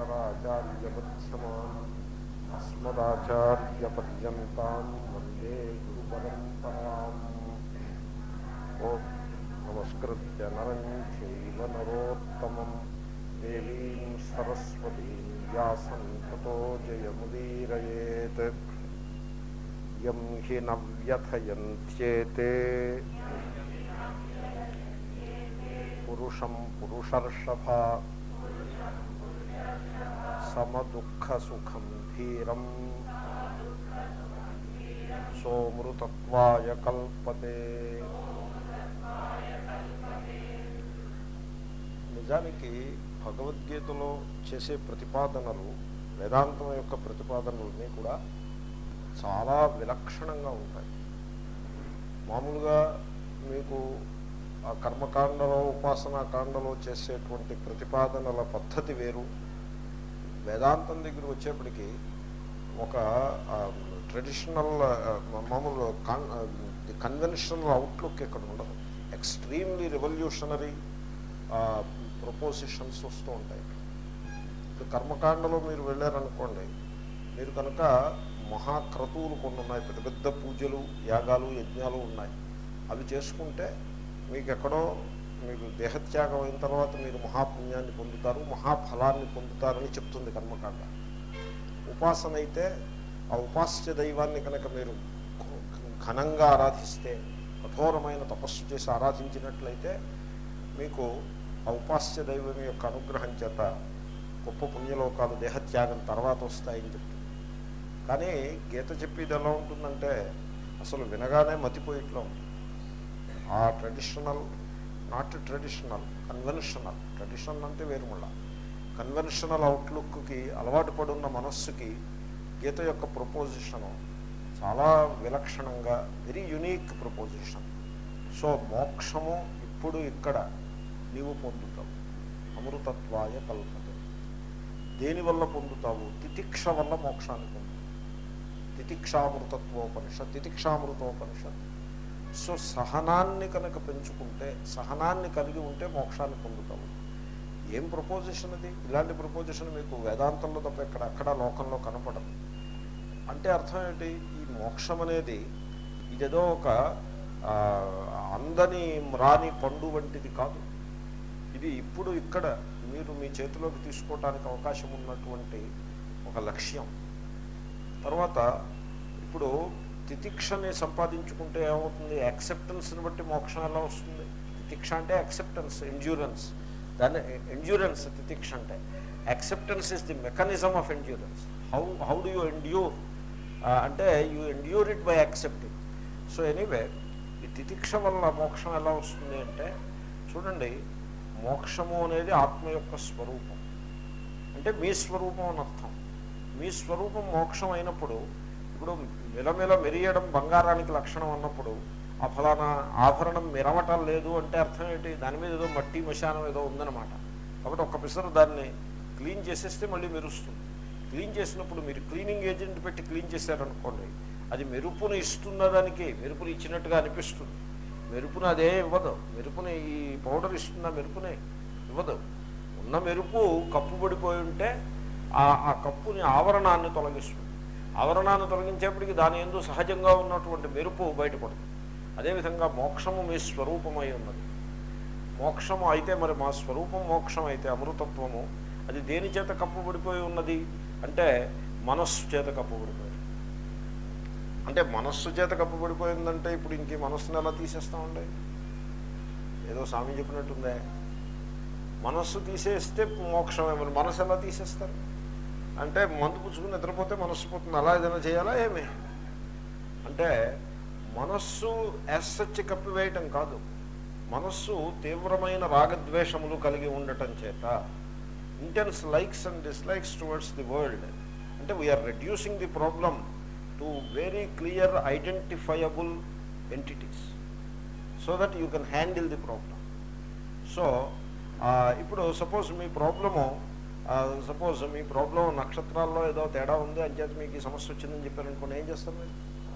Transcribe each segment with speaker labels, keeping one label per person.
Speaker 1: శంకరాచార్యమధ్యమాన్ అస్మదాచార్యపర్యంతాన్ వందే గురుపరంపరాం ఓం నమస్కృత్య నరం చైవ నరోత్తమం దేవీం సరస్వతీం వ్యాసం తతో జయముదీరయేత్ యం హి న వ్యథయంత్యేతే పురుషం పురుషర్షభ సమదుఃఖసుఖం ధీరం సోమృతత్వాయ కల్పతే నిజానికి భగవద్గీతలో చేసే ప్రతిపాదనలు వేదాంతం యొక్క ప్రతిపాదనలన్నీ కూడా చాలా విలక్షణంగా ఉంటాయి మామూలుగా మీకు ఆ కర్మకాండలో ఉపాసనా కాండలో చేసేటువంటి ప్రతిపాదనల పద్ధతి వేరు వేదాంతం దగ్గర వచ్చేప్పటికి ఒక ట్రెడిషనల్ మామూలు కన్వెన్షనల్ అవుట్లుక్ ఇక్కడ ఉండదు ఎక్స్ట్రీమ్లీ రెవల్యూషనరీ ప్రపోజిషన్స్ వస్తూ ఉంటాయి ఇప్పుడు కర్మకాండలో మీరు వెళ్ళారనుకోండి మీరు కనుక మహాక్రతువులు కొన్ని ఉన్నాయి పెద్ద పెద్ద పూజలు యాగాలు యజ్ఞాలు ఉన్నాయి అవి చేసుకుంటే మీకు ఎక్కడో మీకు దేహత్యాగం అయిన తర్వాత మీరు మహాపుణ్యాన్ని పొందుతారు మహాఫలాన్ని పొందుతారని చెప్తుంది కర్మకాండ ఉపాసన అయితే ఆ ఉపాస్య దైవాన్ని కనుక మీరు ఘనంగా ఆరాధిస్తే కఠోరమైన తపస్సు చేసి ఆరాధించినట్లయితే మీకు ఆ ఉపాస్య దైవం యొక్క అనుగ్రహం చేత గొప్ప పుణ్యలోకాలు దేహత్యాగం తర్వాత వస్తాయని చెప్తుంది కానీ గీత చెప్పేది ఎలా ఉంటుందంటే అసలు వినగానే మతిపోయిట్లో ఉంటుంది ఆ traditional not traditional conventional traditional అంటే వేరు మళ్ళా కన్వెన్షనల్ అవుట్లుక్కి అలవాటు పడున్న మనస్సుకి గీత యొక్క ప్రపోజిషను చాలా విలక్షణంగా వెరీ యునీక్ ప్రపోజిషన్ సో మోక్షము ఇప్పుడు ఇక్కడ నీవు పొందుతావు అమృతత్వాయ కల్పతే దేనివల్ల పొందుతావు తితిక్ష వల్ల మోక్షాన్ని పొందుతావు తితిక్షామృతత్వోపనిషత్ తితిక్షామృతోపనిషత్ సో సహనాన్ని కనుక పెంచుకుంటే సహనాన్ని కలిగి ఉంటే మోక్షాన్ని పొందుతాము ఏం ప్రపోజిషన్ అది ఇలాంటి ప్రపోజిషన్ మీకు వేదాంతంలో తప్ప ఎక్కడ అక్కడ లోకంలో కనపడదు అంటే అర్థం ఏంటి ఈ మోక్షం అనేది ఇదేదో ఒక అందని రాని పండు వంటిది కాదు ఇది ఇప్పుడు ఇక్కడ మీరు మీ చేతిలోకి తీసుకోవడానికి అవకాశం ఉన్నటువంటి ఒక లక్ష్యం తర్వాత ఇప్పుడు తితిక్షని సంపాదించుకుంటే ఏమవుతుంది యాక్సెప్టెన్స్ని బట్టి మోక్షం ఎలా వస్తుంది తితిక్ష అంటే యాక్సెప్టెన్స్ ఎండ్యూరెన్స్ దాన్ని ఎండ్యూరెన్స్ తితిక్ష అంటే acceptance is the mechanism of endurance how how do you endure అంటే you endure it by accepting so anyway ఈ తితిక్ష వల్ల మోక్షం ఎలా వస్తుంది అంటే చూడండి మోక్షము అనేది ఆత్మ యొక్క స్వరూపం అంటే మీ స్వరూపం అని అర్థం మీ స్వరూపం మోక్షం అయినప్పుడు ఇప్పుడు మిలమిల మెరియడం బంగారానికి లక్షణం అన్నప్పుడు ఆ ఫలానా ఆభరణం మెరవటం లేదు అంటే అర్థం ఏంటి దాని మీద ఏదో మట్టి మశానం ఏదో ఉందన్నమాట కాబట్టి ఒక్క పిసరు దాన్ని క్లీన్ చేసేస్తే మళ్ళీ మెరుస్తుంది క్లీన్ చేసినప్పుడు మీరు క్లీనింగ్ ఏజెంట్ పెట్టి క్లీన్ చేశారనుకోండి అది మెరుపును ఇస్తున్నదానికి మెరుపుని ఇచ్చినట్టుగా అనిపిస్తుంది మెరుపును అదే ఇవ్వదు మెరుపుని ఈ పౌడర్ ఇస్తున్న మెరుపునే ఇవ్వదు ఉన్న మెరుపు కప్పు పడిపోయి ఉంటే ఆ కప్పుని ఆవరణాన్ని తొలగిస్తుంది ఆవరణాన్ని తొలగించేప్పటికి దాని ఎందు సహజంగా ఉన్నటువంటి మెరుపు బయటపడుతుంది అదేవిధంగా మోక్షము మీ స్వరూపమై ఉన్నది మోక్షము అయితే మరి మా స్వరూపం మోక్షం అయితే అమృతత్వము అది దేని చేత కప్పుబడిపోయి ఉన్నది అంటే మనస్సు చేత కప్పుబడిపోయింది అంటే మనస్సు చేత కప్పుబడిపోయిందంటే ఇప్పుడు ఇంక మనస్సుని ఎలా తీసేస్తామండి ఏదో స్వామి చెప్పినట్టుందే మనస్సు తీసేస్తే మోక్షమే మరి మనస్సు ఎలా తీసేస్తారు అంటే మందు పుచ్చుకుని నిద్రపోతే మనస్సు పోతుంది అలా ఏదైనా చేయాలా ఏమి అంటే మనస్సు ఎస్సచ్చి కప్పివేయటం కాదు మనస్సు తీవ్రమైన రాగద్వేషములు కలిగి ఉండటం చేత intense likes and dislikes towards the world అంటే we're reducing the problem to very clear identifiable entities so that you can handle the problem so ఇప్పుడు సపోజ్ మీ ప్రాబ్లము సపోజ్ మీ ప్రాబ్లం నక్షత్రాల్లో ఏదో తేడా ఉంది అంచేత మీకు ఈ సమస్య వచ్చిందని చెప్పారనుకోండి ఏం చేస్తారు మీరు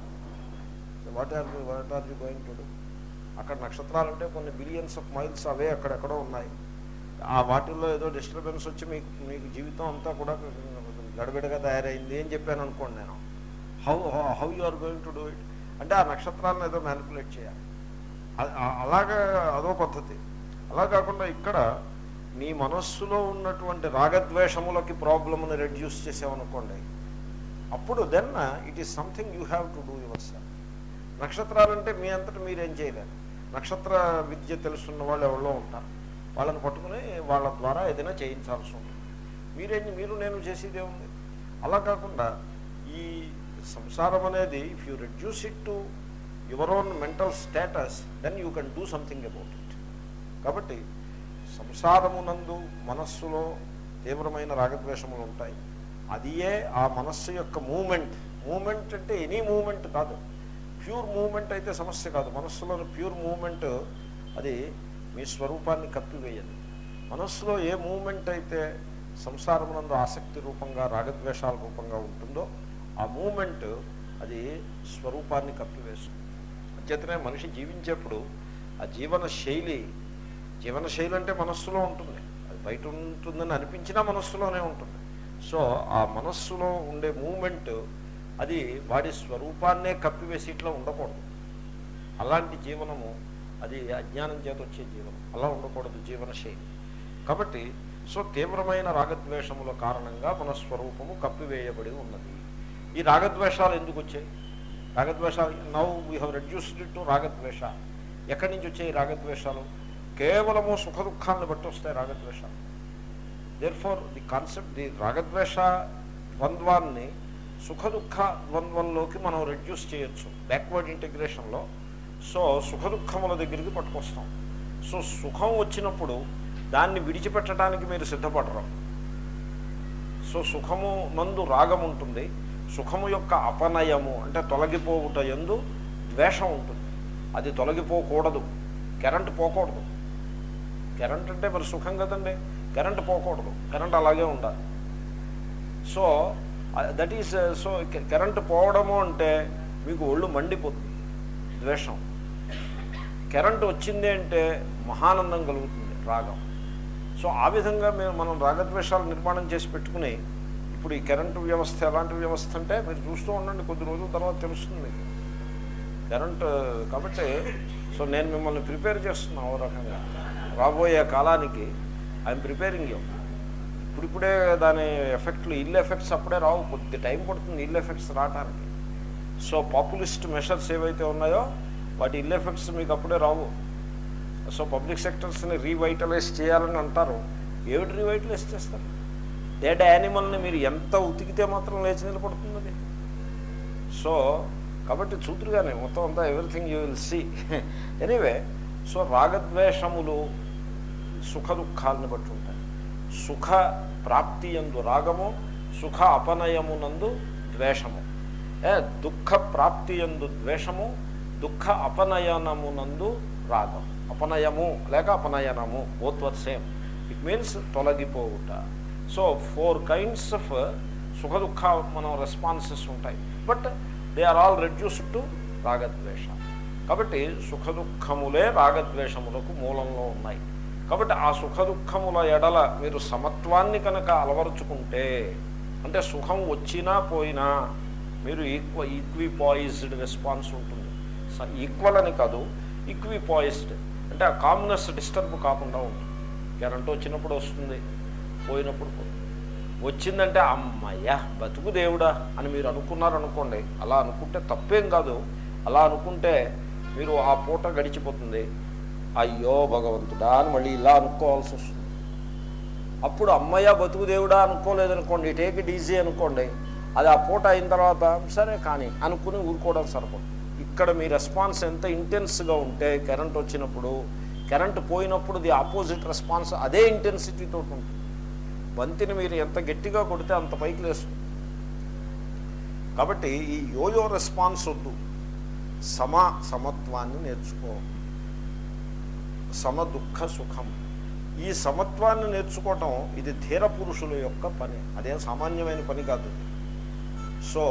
Speaker 1: what are what are you going to do అక్కడ నక్షత్రాలు అంటే కొన్ని బిలియన్స్ ఆఫ్ మైల్స్ అవే అక్కడెక్కడో ఉన్నాయి ఆ వాటిల్లో ఏదో డిస్టర్బెన్స్ వచ్చి మీకు మీకు జీవితం అంతా కూడా గడబిడగా తయారైంది అని చెప్పాను అనుకోండి నేను how how you are going to do it అంటే ఆ నక్షత్రాలను ఏదో మ్యానిపులేట్ చేయాలి అ- అ- అలాగా అదో పద్ధతి అలా కాకుండా ఇక్కడ నీ మనస్సులో ఉన్నటువంటి రాగద్వేషములకి ప్రాబ్లమ్ని రెడ్యూస్ చేసామనుకోండి అప్పుడు then it is something you have to do yourself నక్షత్రాలంటే మీ అంతటా మీరేం చేయలేరు నక్షత్ర విద్య తెలుసున్న వాళ్ళు ఎవరో ఉంటారు వాళ్ళని పట్టుకుని వాళ్ళ ద్వారా ఏదైనా చేయించాల్సి ఉంటుంది మీరేం మీరు నేను చేసేది ఏముంది అలా కాకుండా ఈ సంసారం అనేది if you reduce it to your own mental status then you can do something about it కాబట్టి సంసారమునందు మనస్సులో తీవ్రమైన రాగద్వేషములు ఉంటాయి అదియే ఆ మనస్సు యొక్క మూమెంట్ మూమెంట్ అంటే ఎనీ మూమెంట్ కాదు ప్యూర్ మూమెంట్ అయితే సమస్య కాదు మనస్సులోని ప్యూర్ మూమెంట్ అది మీ స్వరూపాన్ని కప్పివేయదు మనస్సులో ఏ మూమెంట్ అయితే సంసారమునందు ఆసక్తి రూపంగా రాగద్వేషాల రూపంగా ఉంటుందో ఆ మూమెంట్ అది స్వరూపాన్ని కప్పివేస్తుంది అంచేతనే మనిషి జీవించేప్పుడు ఆ జీవన శైలి జీవన శైలి అంటే మనస్సులో ఉంటుంది అది బయట ఉంటుందని అనిపించినా మనస్సులోనే ఉంటుంది సో ఆ మనస్సులో ఉండే మూమెంట్ అది వాడి స్వరూపాన్నే కప్పివేసి ఇట్లా ఉండకూడదు అలాంటి జీవనము అది అజ్ఞానం చేత వచ్చే జీవనం అలా ఉండకూడదు జీవన శైలి కాబట్టి సో తీవ్రమైన రాగద్వేషముల కారణంగా మన స్వరూపము కప్పివేయబడి ఉన్నది ఈ రాగద్వేషాలు ఎందుకు వచ్చాయి రాగద్వేషాలు now we have reduced it to రాగద్వేష ఎక్కడి నుంచి వచ్చాయి ఈ రాగద్వేషాలు కేవలము సుఖ దుఃఖాలను బట్టి వస్తాయి రాగద్వేషాలు therefore the concept the రాగద్వేష ద్వంద్వాన్ని సుఖ దుఃఖ ద్వంద్వంలోకి మనం రెడ్యూస్ చేయొచ్చు బ్యాక్వర్డ్ ఇంటిగ్రేషన్లో సో సుఖ దుఃఖముల దగ్గరికి పట్టుకొస్తాం సో సుఖం వచ్చినప్పుడు దాన్ని విడిచిపెట్టడానికి మీరు సిద్ధపడరు సో సుఖము నందు రాగం ఉంటుంది సుఖము యొక్క అపనయము అంటే తొలగిపోవుట ఎందు ద్వేషం ఉంటుంది అది తొలగిపోకూడదు కరెంట్ పోకూడదు కరెంట్ అంటే మరి సుఖం కదండి కరెంట్ పోకూడదు కరెంట్ అలాగే ఉండాలి so that is so current పోవడము అంటే మీకు ఒళ్ళు మండిపోతుంది ద్వేషం కరెంట్ వచ్చింది అంటే మహానందం కలుగుతుంది రాగం సో ఆ విధంగా మేము మనం రాగద్వేషాలు నిర్మాణం చేసి పెట్టుకుని ఇప్పుడు ఈ కరెంటు వ్యవస్థ ఎలాంటి వ్యవస్థ అంటే మీరు చూస్తూ ఉండండి కొద్ది రోజుల తర్వాత తెలుస్తుంది మీకు కరెంట్ కాబట్టి సో నేను మిమ్మల్ని ప్రిపేర్ చేస్తున్నా ఓ రకంగా రాబోయే కాలానికి ఐఎమ్ ప్రిపేరింగ్ యూ ఇప్పుడిప్పుడే దాని ఎఫెక్ట్లు ఇల్ ఎఫెక్ట్స్ అప్పుడే రావు కొద్ది టైం పడుతుంది ఇల్ ఎఫెక్ట్స్ రావటానికి సో పాపులిస్ట్ మెషర్స్ ఏవైతే ఉన్నాయో వాటి ఇల్ ఎఫెక్ట్స్ మీకు అప్పుడే రావు సో పబ్లిక్ సెక్టర్స్ని రీవైటలైజ్ చేయాలని అంటారు ఏమిటి రీవైటలైజ్ చేస్తారు డెడ్ యానిమల్ని మీరు ఎంత ఉతికితే మాత్రం లేచి నిలబడుతుంది అది సో కాబట్టి చూతురుగానే మొత్తం అంతా everything you will see anyway so రాగద్వేషములు సుఖ దుఃఖాలను బట్టి ఉంటాయి సుఖ ప్రాప్తి ఎందు రాగము సుఖ అపనయమునందు ద్వేషము ఏ దుఃఖ ప్రాప్తి ఎందు ద్వేషము దుఃఖ అపనయనమునందు రాగం అపనయము లేక అపనయనము both were same it means తొలగిపోవుట సో ఫోర్ కైండ్స్ ఆఫ్ సుఖ దుఃఖ మనం రెస్పాన్సెస్ ఉంటాయి but they are all reduced to రాగద్వేష కాబట్టి సుఖ దుఃఖములే రాగద్వేషములకు మూలంలో ఉన్నాయి కాబట్టి ఆ సుఖ దుఃఖముల ఎడల మీరు సమత్వాన్ని కనుక అలవరుచుకుంటే అంటే సుఖం వచ్చినా పోయినా మీరు ఈక్వ ఈక్విపాయిజ్డ్ రెస్పాన్స్ ఉంటుంది ఈక్వల్ అని కాదు ఈక్విపాయిజ్డ్ అంటే ఆ కామ్నెస్ డిస్టర్బ్ కాకుండా ఉంటుంది కరెంట్ వచ్చినప్పుడు వస్తుంది పోయినప్పుడు పోతుంది వచ్చిందంటే అమ్మయ్యా బతుకు దేవుడా అని మీరు అనుకున్నారనుకోండి అలా అనుకుంటే తప్పేం కాదు అలా అనుకుంటే మీరు ఆ పూట గడిచిపోతుంది అయ్యో భగవంతుడా అని మళ్ళీ ఇలా అనుకోవాల్సి వస్తుంది అప్పుడు అమ్మయ్య బతుకు దేవుడా అనుకోలేదనుకోండి టేక్ ఇట్ ఈజీ అనుకోండి అది ఆ పూట అయిన తర్వాత సరే కానీ అనుకుని ఊరుకోవడం సరిపడు ఇక్కడ మీ రెస్పాన్స్ ఎంత ఇంటెన్స్గా ఉంటే కరెంట్ వచ్చినప్పుడు కరెంట్ పోయినప్పుడు ది ఆపోజిట్ రెస్పాన్స్ అదే ఇంటెన్సిటీతో ఉంటుంది బంతిని మీరు ఎంత గట్టిగా కొడితే అంత పైకి లేస్తుంది కాబట్టి ఈ యోయో రెస్పాన్స్ వద్దు సమ సమత్వాన్ని నేర్చుకో సమ దుఃఖ సుఖం ఈ సమత్వాన్ని నేర్చుకోవటం ఇది ధీర పురుషుల యొక్క పని అదేం సామాన్యమైన పని కాదు సో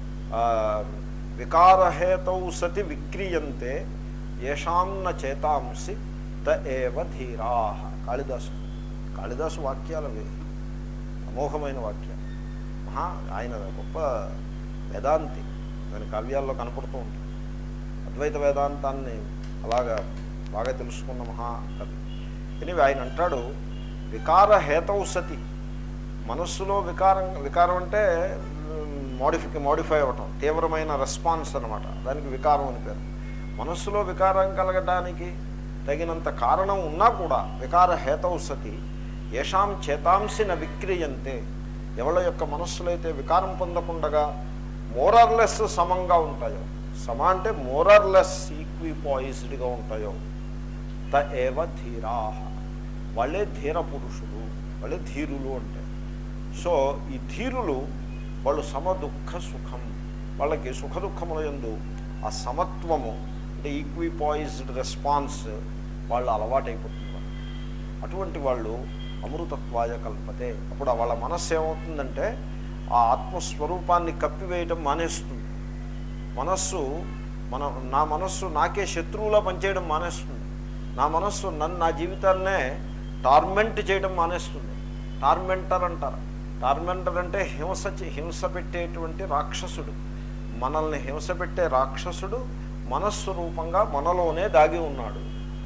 Speaker 1: వికారహేతౌ సతి విక్రియంతే ఏషాన్న చేతాంసి త ఏవ ధీరా కాళిదాసు కాళిదాసు వాక్యాలు అవి అమోఘమైన వాక్యాలు మహా ఆయన గొప్ప వేదాంతి దాని కావ్యాల్లో కనపడుతూ ఉంటుంది అద్వైత వేదాంతాన్ని అలాగా బాగా తెలుసుకున్న మహాకవి ఎనివే ఆయన అంటాడు వికార హేతవు సతి మనస్సులో వికారం వికారం అంటే మోడిఫి మోడిఫై అవ్వటం తీవ్రమైన రెస్పాన్స్ అనమాట దానికి వికారం అని పేరు మనస్సులో వికారం కలగడానికి తగినంత కారణం ఉన్నా కూడా వికార హేతవు సతి ఏషాం చేతాంసి న విక్రియంతే ఎవళ్ళ యొక్క మనస్సులైతే వికారం పొందకుండగా మోరర్లెస్ సమంగా ఉంటాయో సమ అంటే మోరర్లెస్ ఈక్విపాయిజ్డ్గా ఉంటాయో త ఏవ ధీరా వాళ్ళే ధీర పురుషులు వాళ్ళే ధీరులు అంటే సో ఈ ధీరులు వాళ్ళు సమ దుఃఖ సుఖం వాళ్ళకి సుఖ దుఃఖముల యందు ఆ సమత్వము అంటే ఈక్విపాయిజ్డ్ రెస్పాన్స్ వాళ్ళు అలవాటైపోతుంది వాళ్ళకి. అటువంటి వాళ్ళు అమృతత్వాయ కల్పతే అప్పుడు వాళ్ళ మనస్సు ఏమవుతుందంటే ఆ ఆత్మస్వరూపాన్ని కప్పివేయటం మానేస్తుంది మనస్సు మన నా మనస్సు నాకే శత్రువులా పనిచేయడం మానేస్తుంది నా మనస్సు నన్ను నా జీవితాన్నే టార్మెంట్ చేయడం మానేస్తుంది టార్మెంటర్ అంటారు టార్మెంటర్ అంటే హింస చే- హింస పెట్టేటువంటి రాక్షసుడు మనల్ని హింస పెట్టే రాక్షసుడు మనస్సు రూపంగా మనలోనే దాగి ఉన్నాడు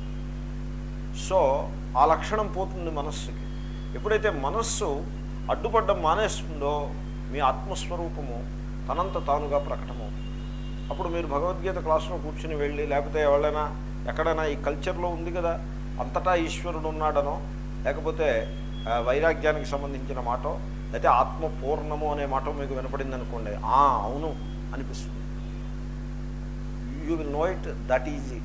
Speaker 1: సో ఆ లక్షణం పోతుంది మనస్సుకి ఎప్పుడైతే మనస్సు అడ్డుపడ్డం మానేస్తుందో మీ ఆత్మస్వరూపము తనంత తానుగా ప్రకటమవుతుంది అప్పుడు మీరు భగవద్గీత క్లాసులో కూర్చుని వెళ్ళి లేకపోతే ఎవరైనా ఎక్కడైనా ఈ కల్చర్లో ఉంది కదా అంతటా ఈశ్వరుడు ఉన్నాడనో లేకపోతే ఆ, వైరాగ్యానికి సంబంధించిన మాట లేకపోతే ఆత్మ పూర్ణము అనే మాట మీకు వినపడింది అనుకోండి ఆ అవును అనిపిస్తుంది you will know it that easy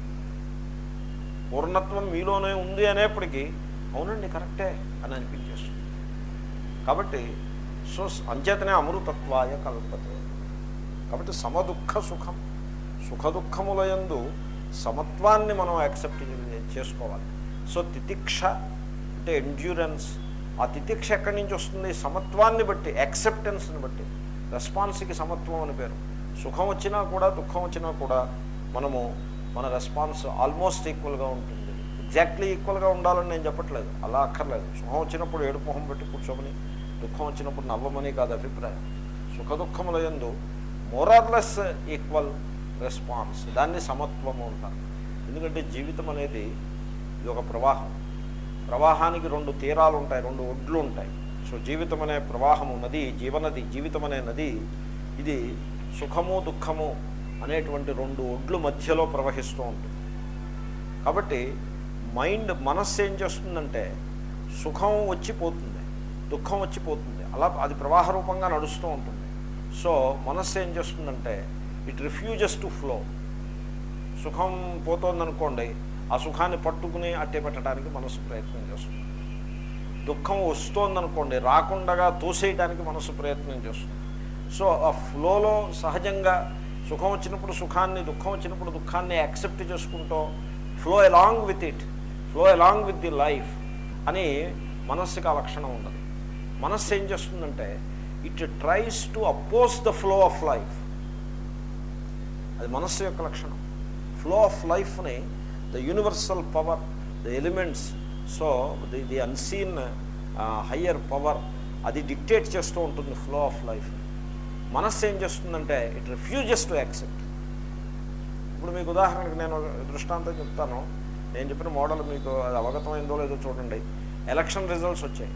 Speaker 1: పూర్ణత్వం మీలోనే ఉంది అనేప్పటికీ అవునండి కరెక్టే అని అనిపించేస్తుంది కాబట్టి సో అంచేతనే అమృతత్వాయ కల్పతే కాబట్టి సమదుఃఖ సుఖం సుఖ దుఃఖములయందు సమత్వాన్ని మనం యాక్సెప్ట్ చేసుకోవాలి సో తితిక్ష అంటే ఎండ్యూరెన్స్ ఆ తితిక్ష ఎక్కడి నుంచి వస్తుంది సమత్వాన్ని బట్టి యాక్సెప్టెన్స్ని బట్టి రెస్పాన్స్కి సమత్వం అని పేరు సుఖం వచ్చినా కూడా దుఃఖం వచ్చినా కూడా మనము మన రెస్పాన్స్ ఆల్మోస్ట్ ఈక్వల్గా ఉంటుంది ఎగ్జాక్ట్లీ ఈక్వల్గా ఉండాలని నేను చెప్పట్లేదు అలా అక్కర్లేదు సుఖం వచ్చినప్పుడు ఏడుపు మొహం పెట్టి కూర్చోమని దుఃఖం వచ్చినప్పుడు నవ్వమని కాదు అభిప్రాయం సుఖ దుఃఖముల యందు మోరార్లెస్ ఈక్వల్ రెస్పాన్స్ దాన్ని సమత్వము అంటారు ఎందుకంటే జీవితం అనేది ఇది ఒక ప్రవాహం ప్రవాహానికి రెండు తీరాలు ఉంటాయి రెండు ఒడ్లు ఉంటాయి సో జీవితం అనే ప్రవాహము నది జీవనది జీవితం అనే నది ఇది సుఖము దుఃఖము అనేటువంటి రెండు ఒడ్లు మధ్యలో ప్రవహిస్తూ ఉంటుంది కాబట్టి మైండ్ మనస్సు ఏం చేస్తుందంటే సుఖం వచ్చిపోతుంది దుఃఖం వచ్చిపోతుంది అలా అది ప్రవాహ రూపంగా నడుస్తూ ఉంటుంది సో మనస్సు ఏం చేస్తుందంటే ఇట్ రిఫ్యూజెస్ టు ఫ్లో సుఖం పోతోందనుకోండి ఆ సుఖాన్ని పట్టుకుని అట్టే పెట్టడానికి మనసు ప్రయత్నం చేస్తుంది దుఃఖం వస్తోందనుకోండి రాకుండగా తోసేయడానికి మనసు ప్రయత్నం చేస్తుంది సో ఆ ఫ్లోలో సహజంగా సుఖం వచ్చినప్పుడు సుఖాన్ని దుఃఖం వచ్చినప్పుడు దుఃఖాన్ని యాక్సెప్ట్ చేసుకుంటూ flow along with it flow along with the life అని మనస్సుకి ఆ లక్షణం ఉండదు మనస్సు ఏం చేస్తుందంటే it tries to oppose the flow of life అది మనస్సు యొక్క లక్షణం ఫ్లో ఆఫ్ లైఫ్ని the universal power the elements so the the unseen higher power అది డిక్టేట్ చేస్తూ ఉంటుంది ఫ్లో ఆఫ్ లైఫ్ మనస్సు ఏం చేస్తుందంటే ఇట్ రిఫ్యూజెస్ టు యాక్సెప్ట్ ఇప్పుడు మీకు ఉదాహరణకు నేను దృష్టాంతం చెప్తాను నేను చెప్పిన మోడల్ మీకు అది అవగతమైందో లేదో చూడండి ఎలక్షన్ రిజల్ట్స్ వచ్చాయి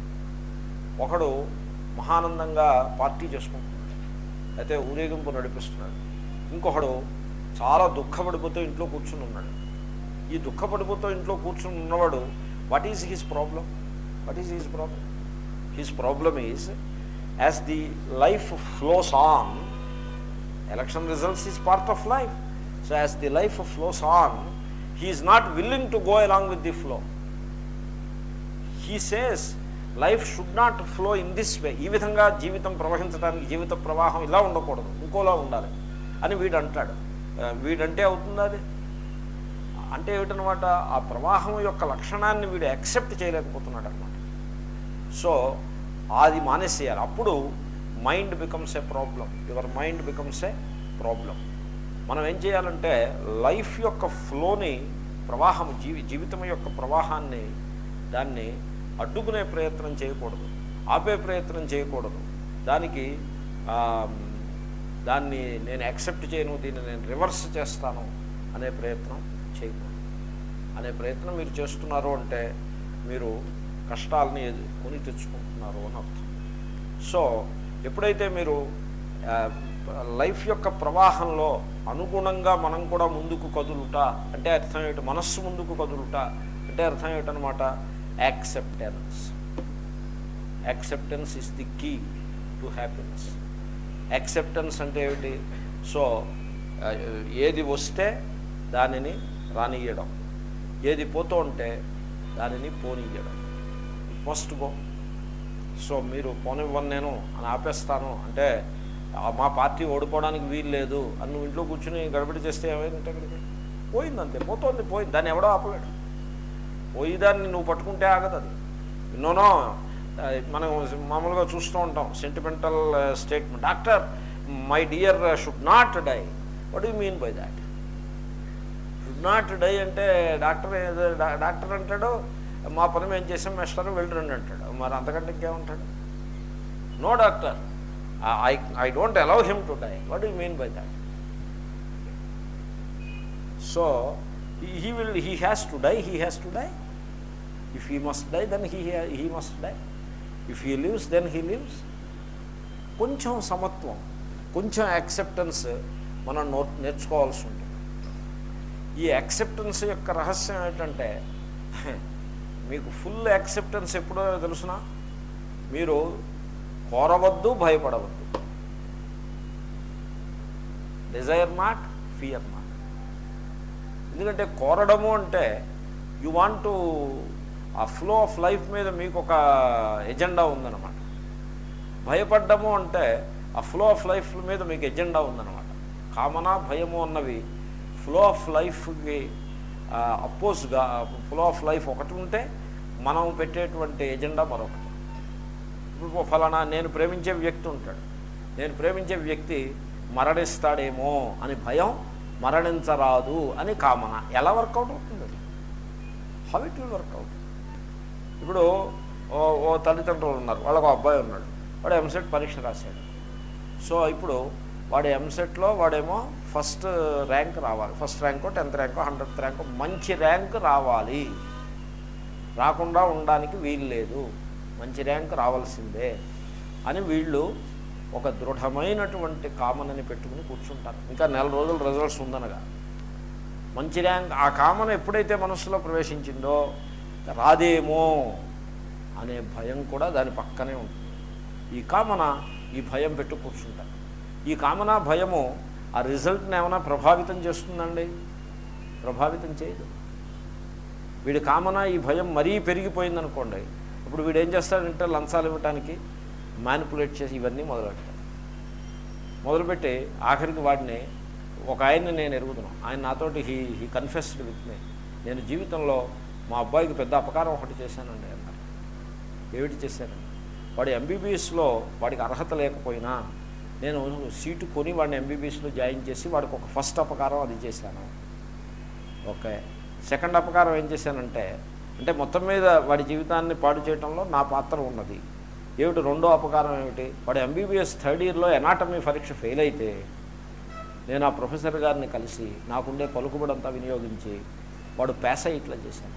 Speaker 1: ఒకడు మహానందంగా పార్టీ చేసుకుంటున్నాడు అయితే ఊరేగింపు నడిపిస్తున్నాడు ఇంకొకడు చాలా దుఃఖపడిపోతూ ఇంట్లో కూర్చుని ఉన్నాడు ఈ దుఃఖపడిపోతూ ఇంట్లో కూర్చుని ఉన్నవాడు what is his problem what is his problem his problem is as the life flows on election results is part of life so as the life flows on he is not willing to go along with the flow he says life should not flow in this way ఈ విధంగా జీవితం ప్రవహించడానికి జీవిత ప్రవాహం ఇలా ఉండకూడదు ఇంకోలా ఉండాలి అని వీడు అంటాడు ఆ, వీడంటే అవుతుంది అది అంటే ఏమిటనమాట ఆ ప్రవాహం యొక్క లక్షణాన్ని వీడు యాక్సెప్ట్ చేయలేకపోతున్నాడు అనమాట సో అది మానేసేయాలి అప్పుడు mind becomes a problem your mind becomes a problem మనం ఏం చేయాలంటే లైఫ్ యొక్క ఫ్లోని ప్రవాహం జీవి జీవితం యొక్క ప్రవాహాన్ని దాన్ని అడ్డుకునే ప్రయత్నం చేయకూడదు ఆపే ప్రయత్నం చేయకూడదు దానికి ఆ, దాన్ని నేను యాక్సెప్ట్ చేయను దీన్ని నేను రివర్స్ చేస్తాను అనే ప్రయత్నం చేయకూడదు అనే ప్రయత్నం మీరు చేస్తున్నారు అంటే మీరు కష్టాలని కొని తెచ్చుకుంటున్నారు అని అర్థం సో ఎప్పుడైతే మీరు ఆ, లైఫ్ యొక్క ప్రవాహంలో అనుగుణంగా మనం కూడా ముందుకు కదులుట అంటే అర్థం ఏంటి మనస్సు ముందుకు కదులుట అంటే అర్థం ఏంటనమాట acceptance acceptance is the key to happiness acceptance అంటే ఏమిటి సో ఆ, ఏది వస్తే దానిని రానియడం ఏది పోతూ ఉంటే దానిని పోనీయడం మస్ట్ గో సో మీరు పోనివ్వను నేను అని ఆపేస్తాను అంటే ఆ మా పార్టీ ఓడిపోవడానికి వీలు లేదు అని నువ్వు ఇంట్లో కూర్చుని గడబడి చేస్తే ఏమైందంటే అక్కడికి పోయింది అంతే పోతుంది పోయింది దాన్ని ఎవడో ఆపలేడు పోయిదాన్ని నువ్వు పట్టుకుంటే ఆగదు అది నోనో మనం మామూలుగా చూస్తూ ఉంటాం sentimental statement doctor my dear should not die what you mean by that should not die అంటే డాక్టర్ ఏదో- డా- డాక్టర్ అంటాడు మా పని మేము చేసాం మాస్టర్ వెళ్ళరండి అంటాడు మరి అంతకంటే ఇంకేమంటాడు no doctor I I don't allow him to die what you mean by that so he will he has to die he has to die if he must die then he he must die if he lives then he lives కొంచెం సమత్వం కొంచెం acceptance మనం no నేర్చుకోవాల్సి ఉంటుంది ఈ acceptance యొక్క రహస్యం ఏంటంటే మీకు ఫుల్ యాక్సెప్టెన్స్ ఎప్పుడో తెలుసునా మీరు కోరవద్దు భయపడవద్దు డిజైర్ నాట్ ఫియర్ నాట్ ఎందుకంటే కోరడము అంటే యు వాంట్ టు ఆ ఫ్లో ఆఫ్ లైఫ్ మీద మీకు ఒక ఎజెండా ఉందన్నమాట భయపడ్డము అంటే ఆ ఫ్లో ఆఫ్ లైఫ్ మీద మీకు ఎజెండా ఉందన్నమాట కామన భయము అన్నవి ఫ్లో ఆఫ్ లైఫ్కి అపోజ్గా ఫ్లో ఆఫ్ లైఫ్ ఒకటి ఉంటే మనం పెట్టేటువంటి ఎజెండా మరొకటి ఇప్పుడు ఫలానా నేను ప్రేమించే వ్యక్తి ఉంటాడు నేను ప్రేమించే వ్యక్తి మరణిస్తాడేమో అని భయం మరణించరాదు అని కామన ఎలా వర్కౌట్ అవుతుంది అది హౌ ఇట్ విల్ వర్కౌట్ ఇప్పుడు ఓ ఓ తల్లిదండ్రులు ఉన్నారు వాళ్ళకు ఒక అబ్బాయి ఉన్నాడు వాడు ఎంసెట్ పరీక్ష రాశాడు సో ఇప్పుడు వాడు ఎంసెట్లో వాడేమో ఫస్ట్ ర్యాంక్ రావాలి ఫస్ట్ ర్యాంకో టెన్త్ ర్యాంకో హండ్రెడ్ ర్యాంకో మంచి ర్యాంక్ రావాలి రాకుండా ఉండడానికి వీలు లేదు మంచి ర్యాంక్ రావాల్సిందే అని వీళ్ళు ఒక దృఢమైనటువంటి కామనని పెట్టుకుని కూర్చుంటారు ఇంకా నెల రోజులు రిజల్ట్స్ ఉందనగా మంచి ర్యాంక్ ఆ కామన్ ఎప్పుడైతే మనస్సులో ప్రవేశించిందో రాదేమో అనే భయం కూడా దాని పక్కనే ఉంటుంది ఈ కామన ఈ భయం పెట్టు కూర్చుంటారు ఈ కామన భయము ఆ రిజల్ట్ని ఏమైనా ప్రభావితం చేస్తుందండి ప్రభావితం చేయదు వీడి కామన ఈ భయం మరీ పెరిగిపోయిందనుకోండి ఇప్పుడు వీడు ఏం చేస్తాడంటే లంచాలు ఇవ్వటానికి మ్యానిపులేట్ చేసి ఇవన్నీ మొదలెడతాడు మొదలుపెట్టి ఆఖరికి వాడిని ఒక ఆయన్ని నేను ఎరుగుతున్నాను ఆయన నాతోటి he he confessed with me నేను జీవితంలో మా అబ్బాయికి పెద్ద అపకారం ఒకటి చేశానండి అన్నారు ఏమిటి చేశానండి వాడు ఎంబీబీఎస్లో వాడికి అర్హత లేకపోయినా నేను సీటు కొని వాడిని ఎంబీబీఎస్లో జాయిన్ చేసి వాడికి ఒక ఫస్ట్ అపకారం అది చేశాను ఓకే సెకండ్ అపకారం ఏం చేశానంటే అంటే మొత్తం మీద వాడి జీవితాన్ని పాడు చేయడంలో నా పాత్ర ఉన్నది ఏమిటి రెండో అపకారం ఏమిటి వాడు ఎంబీబీఎస్ థర్డ్ ఇయర్లో ఎనాటమీ పరీక్ష ఫెయిల్ అయితే నేను ఆ ప్రొఫెసర్ గారిని కలిసి నాకుండే పలుకుబడంతా వినియోగించి వాడు పాస్ అయ్యి ఇట్లా చేశాను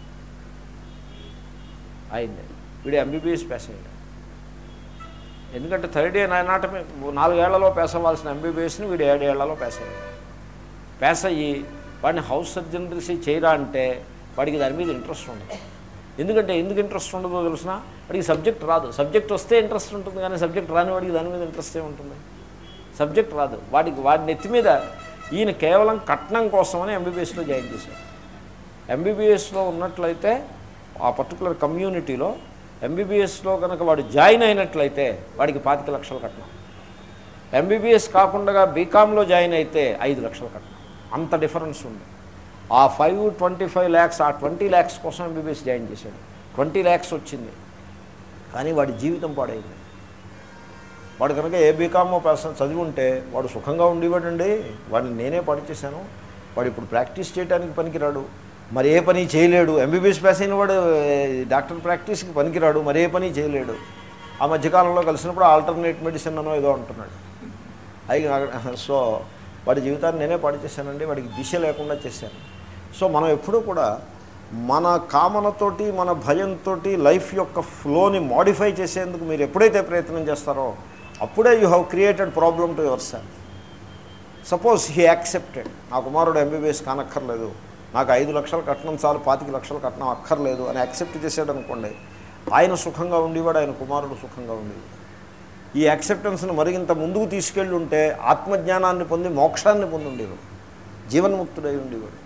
Speaker 1: అయింది వీడు ఎంబీబీఎస్ పాస్ అయ్యాడు ఎందుకంటే థర్డ్ ఇయర్ ఎనాటమీ నాలుగేళ్లలో పాస్ అవ్వాల్సిన ఎంబీబీఎస్ని వీడు ఏడేళ్లలో పాస్ అయ్యాడు పాస్ అయ్యి వాడిని హౌస్ సర్జనరీసీ చేయరా అంటే వాడికి దాని మీద ఇంట్రెస్ట్ ఉండదు ఎందుకంటే ఎందుకు ఇంట్రెస్ట్ ఉండదో తెలిసిన వాడికి సబ్జెక్ట్ రాదు సబ్జెక్ట్ వస్తే ఇంట్రెస్ట్ ఉంటుంది కానీ సబ్జెక్ట్ రాని వాడికి దాని మీద ఇంట్రెస్ట్ ఏముంటుంది సబ్జెక్ట్ రాదు వాడికి వాడి నెత్తి మీద ఈయన కేవలం కట్నం కోసమని ఎంబీబీఎస్లో జాయిన్ చేశాడు ఎంబీబీఎస్లో ఉన్నట్లయితే ఆ పర్టికులర్ కమ్యూనిటీలో ఎంబీబీఎస్లో కనుక వాడు జాయిన్ అయినట్లయితే వాడికి పాతిక లక్షలు కట్నం ఎంబీబీఎస్ కాకుండా బీకామ్లో జాయిన్ అయితే ఐదు లక్షలు కట్నం అంత డిఫరెన్స్ ఉంది ఆ ఫైవ్ ట్వంటీ ఫైవ్ ల్యాక్స్ ఆ ట్వంటీ ల్యాక్స్ కోసం ఎంబీబీఎస్ జాయిన్ చేశాడు ట్వంటీ ల్యాక్స్ వచ్చింది కానీ వాడి జీవితం పాడైంది వాడు కనుక ఏ బీకామో పర్సన్ చదివి ఉంటే వాడు సుఖంగా ఉండేవాడండి వాడిని నేనే పాడు చేశాను వాడు ఇప్పుడు ప్రాక్టీస్ చేయడానికి పనికిరాడు మరి ఏ పని చేయలేడు ఎంబీబీఎస్ పాస్ అయిన వాడు ఏ, డాక్టర్ ప్రాక్టీస్కి పనికిరాడు మరి ఏ పని చేయలేడు ఆ మధ్యకాలంలో కలిసినప్పుడు ఆల్టర్నేట్ మెడిసిన్ అనో ఏదో అంటున్నాడు అయి సో వాడి జీవితాన్ని నేనే పాడు చేశానండి వాడికి దిశ లేకుండా చేశాను సో మనం ఎప్పుడూ కూడా మన కామనతోటి మన భయంతో లైఫ్ యొక్క ఫ్లోని మాడిఫై చేసేందుకు మీరు ఎప్పుడైతే ప్రయత్నం చేస్తారో అప్పుడే you have created problem to yourself suppose he accepted నా కుమారుడు ఎంబీబీఎస్ కానక్కర్లేదు నాకు ఐదు లక్షలు కట్నం చాలు పాతిక లక్షలు కట్నం అక్కర్లేదు అని యాక్సెప్ట్ చేసాడు అనుకోండి ఆయన సుఖంగా ఉండేవాడు ఆయన కుమారుడు సుఖంగా ఉండేవాడు ఈ యాక్సెప్టెన్స్ని మరింత ముందుకు తీసుకెళ్ళి ఉంటే ఆత్మజ్ఞానాన్ని పొంది మోక్షాన్ని పొంది ఉండేవాడు జీవన్ముక్తుడై ఉండేవాడు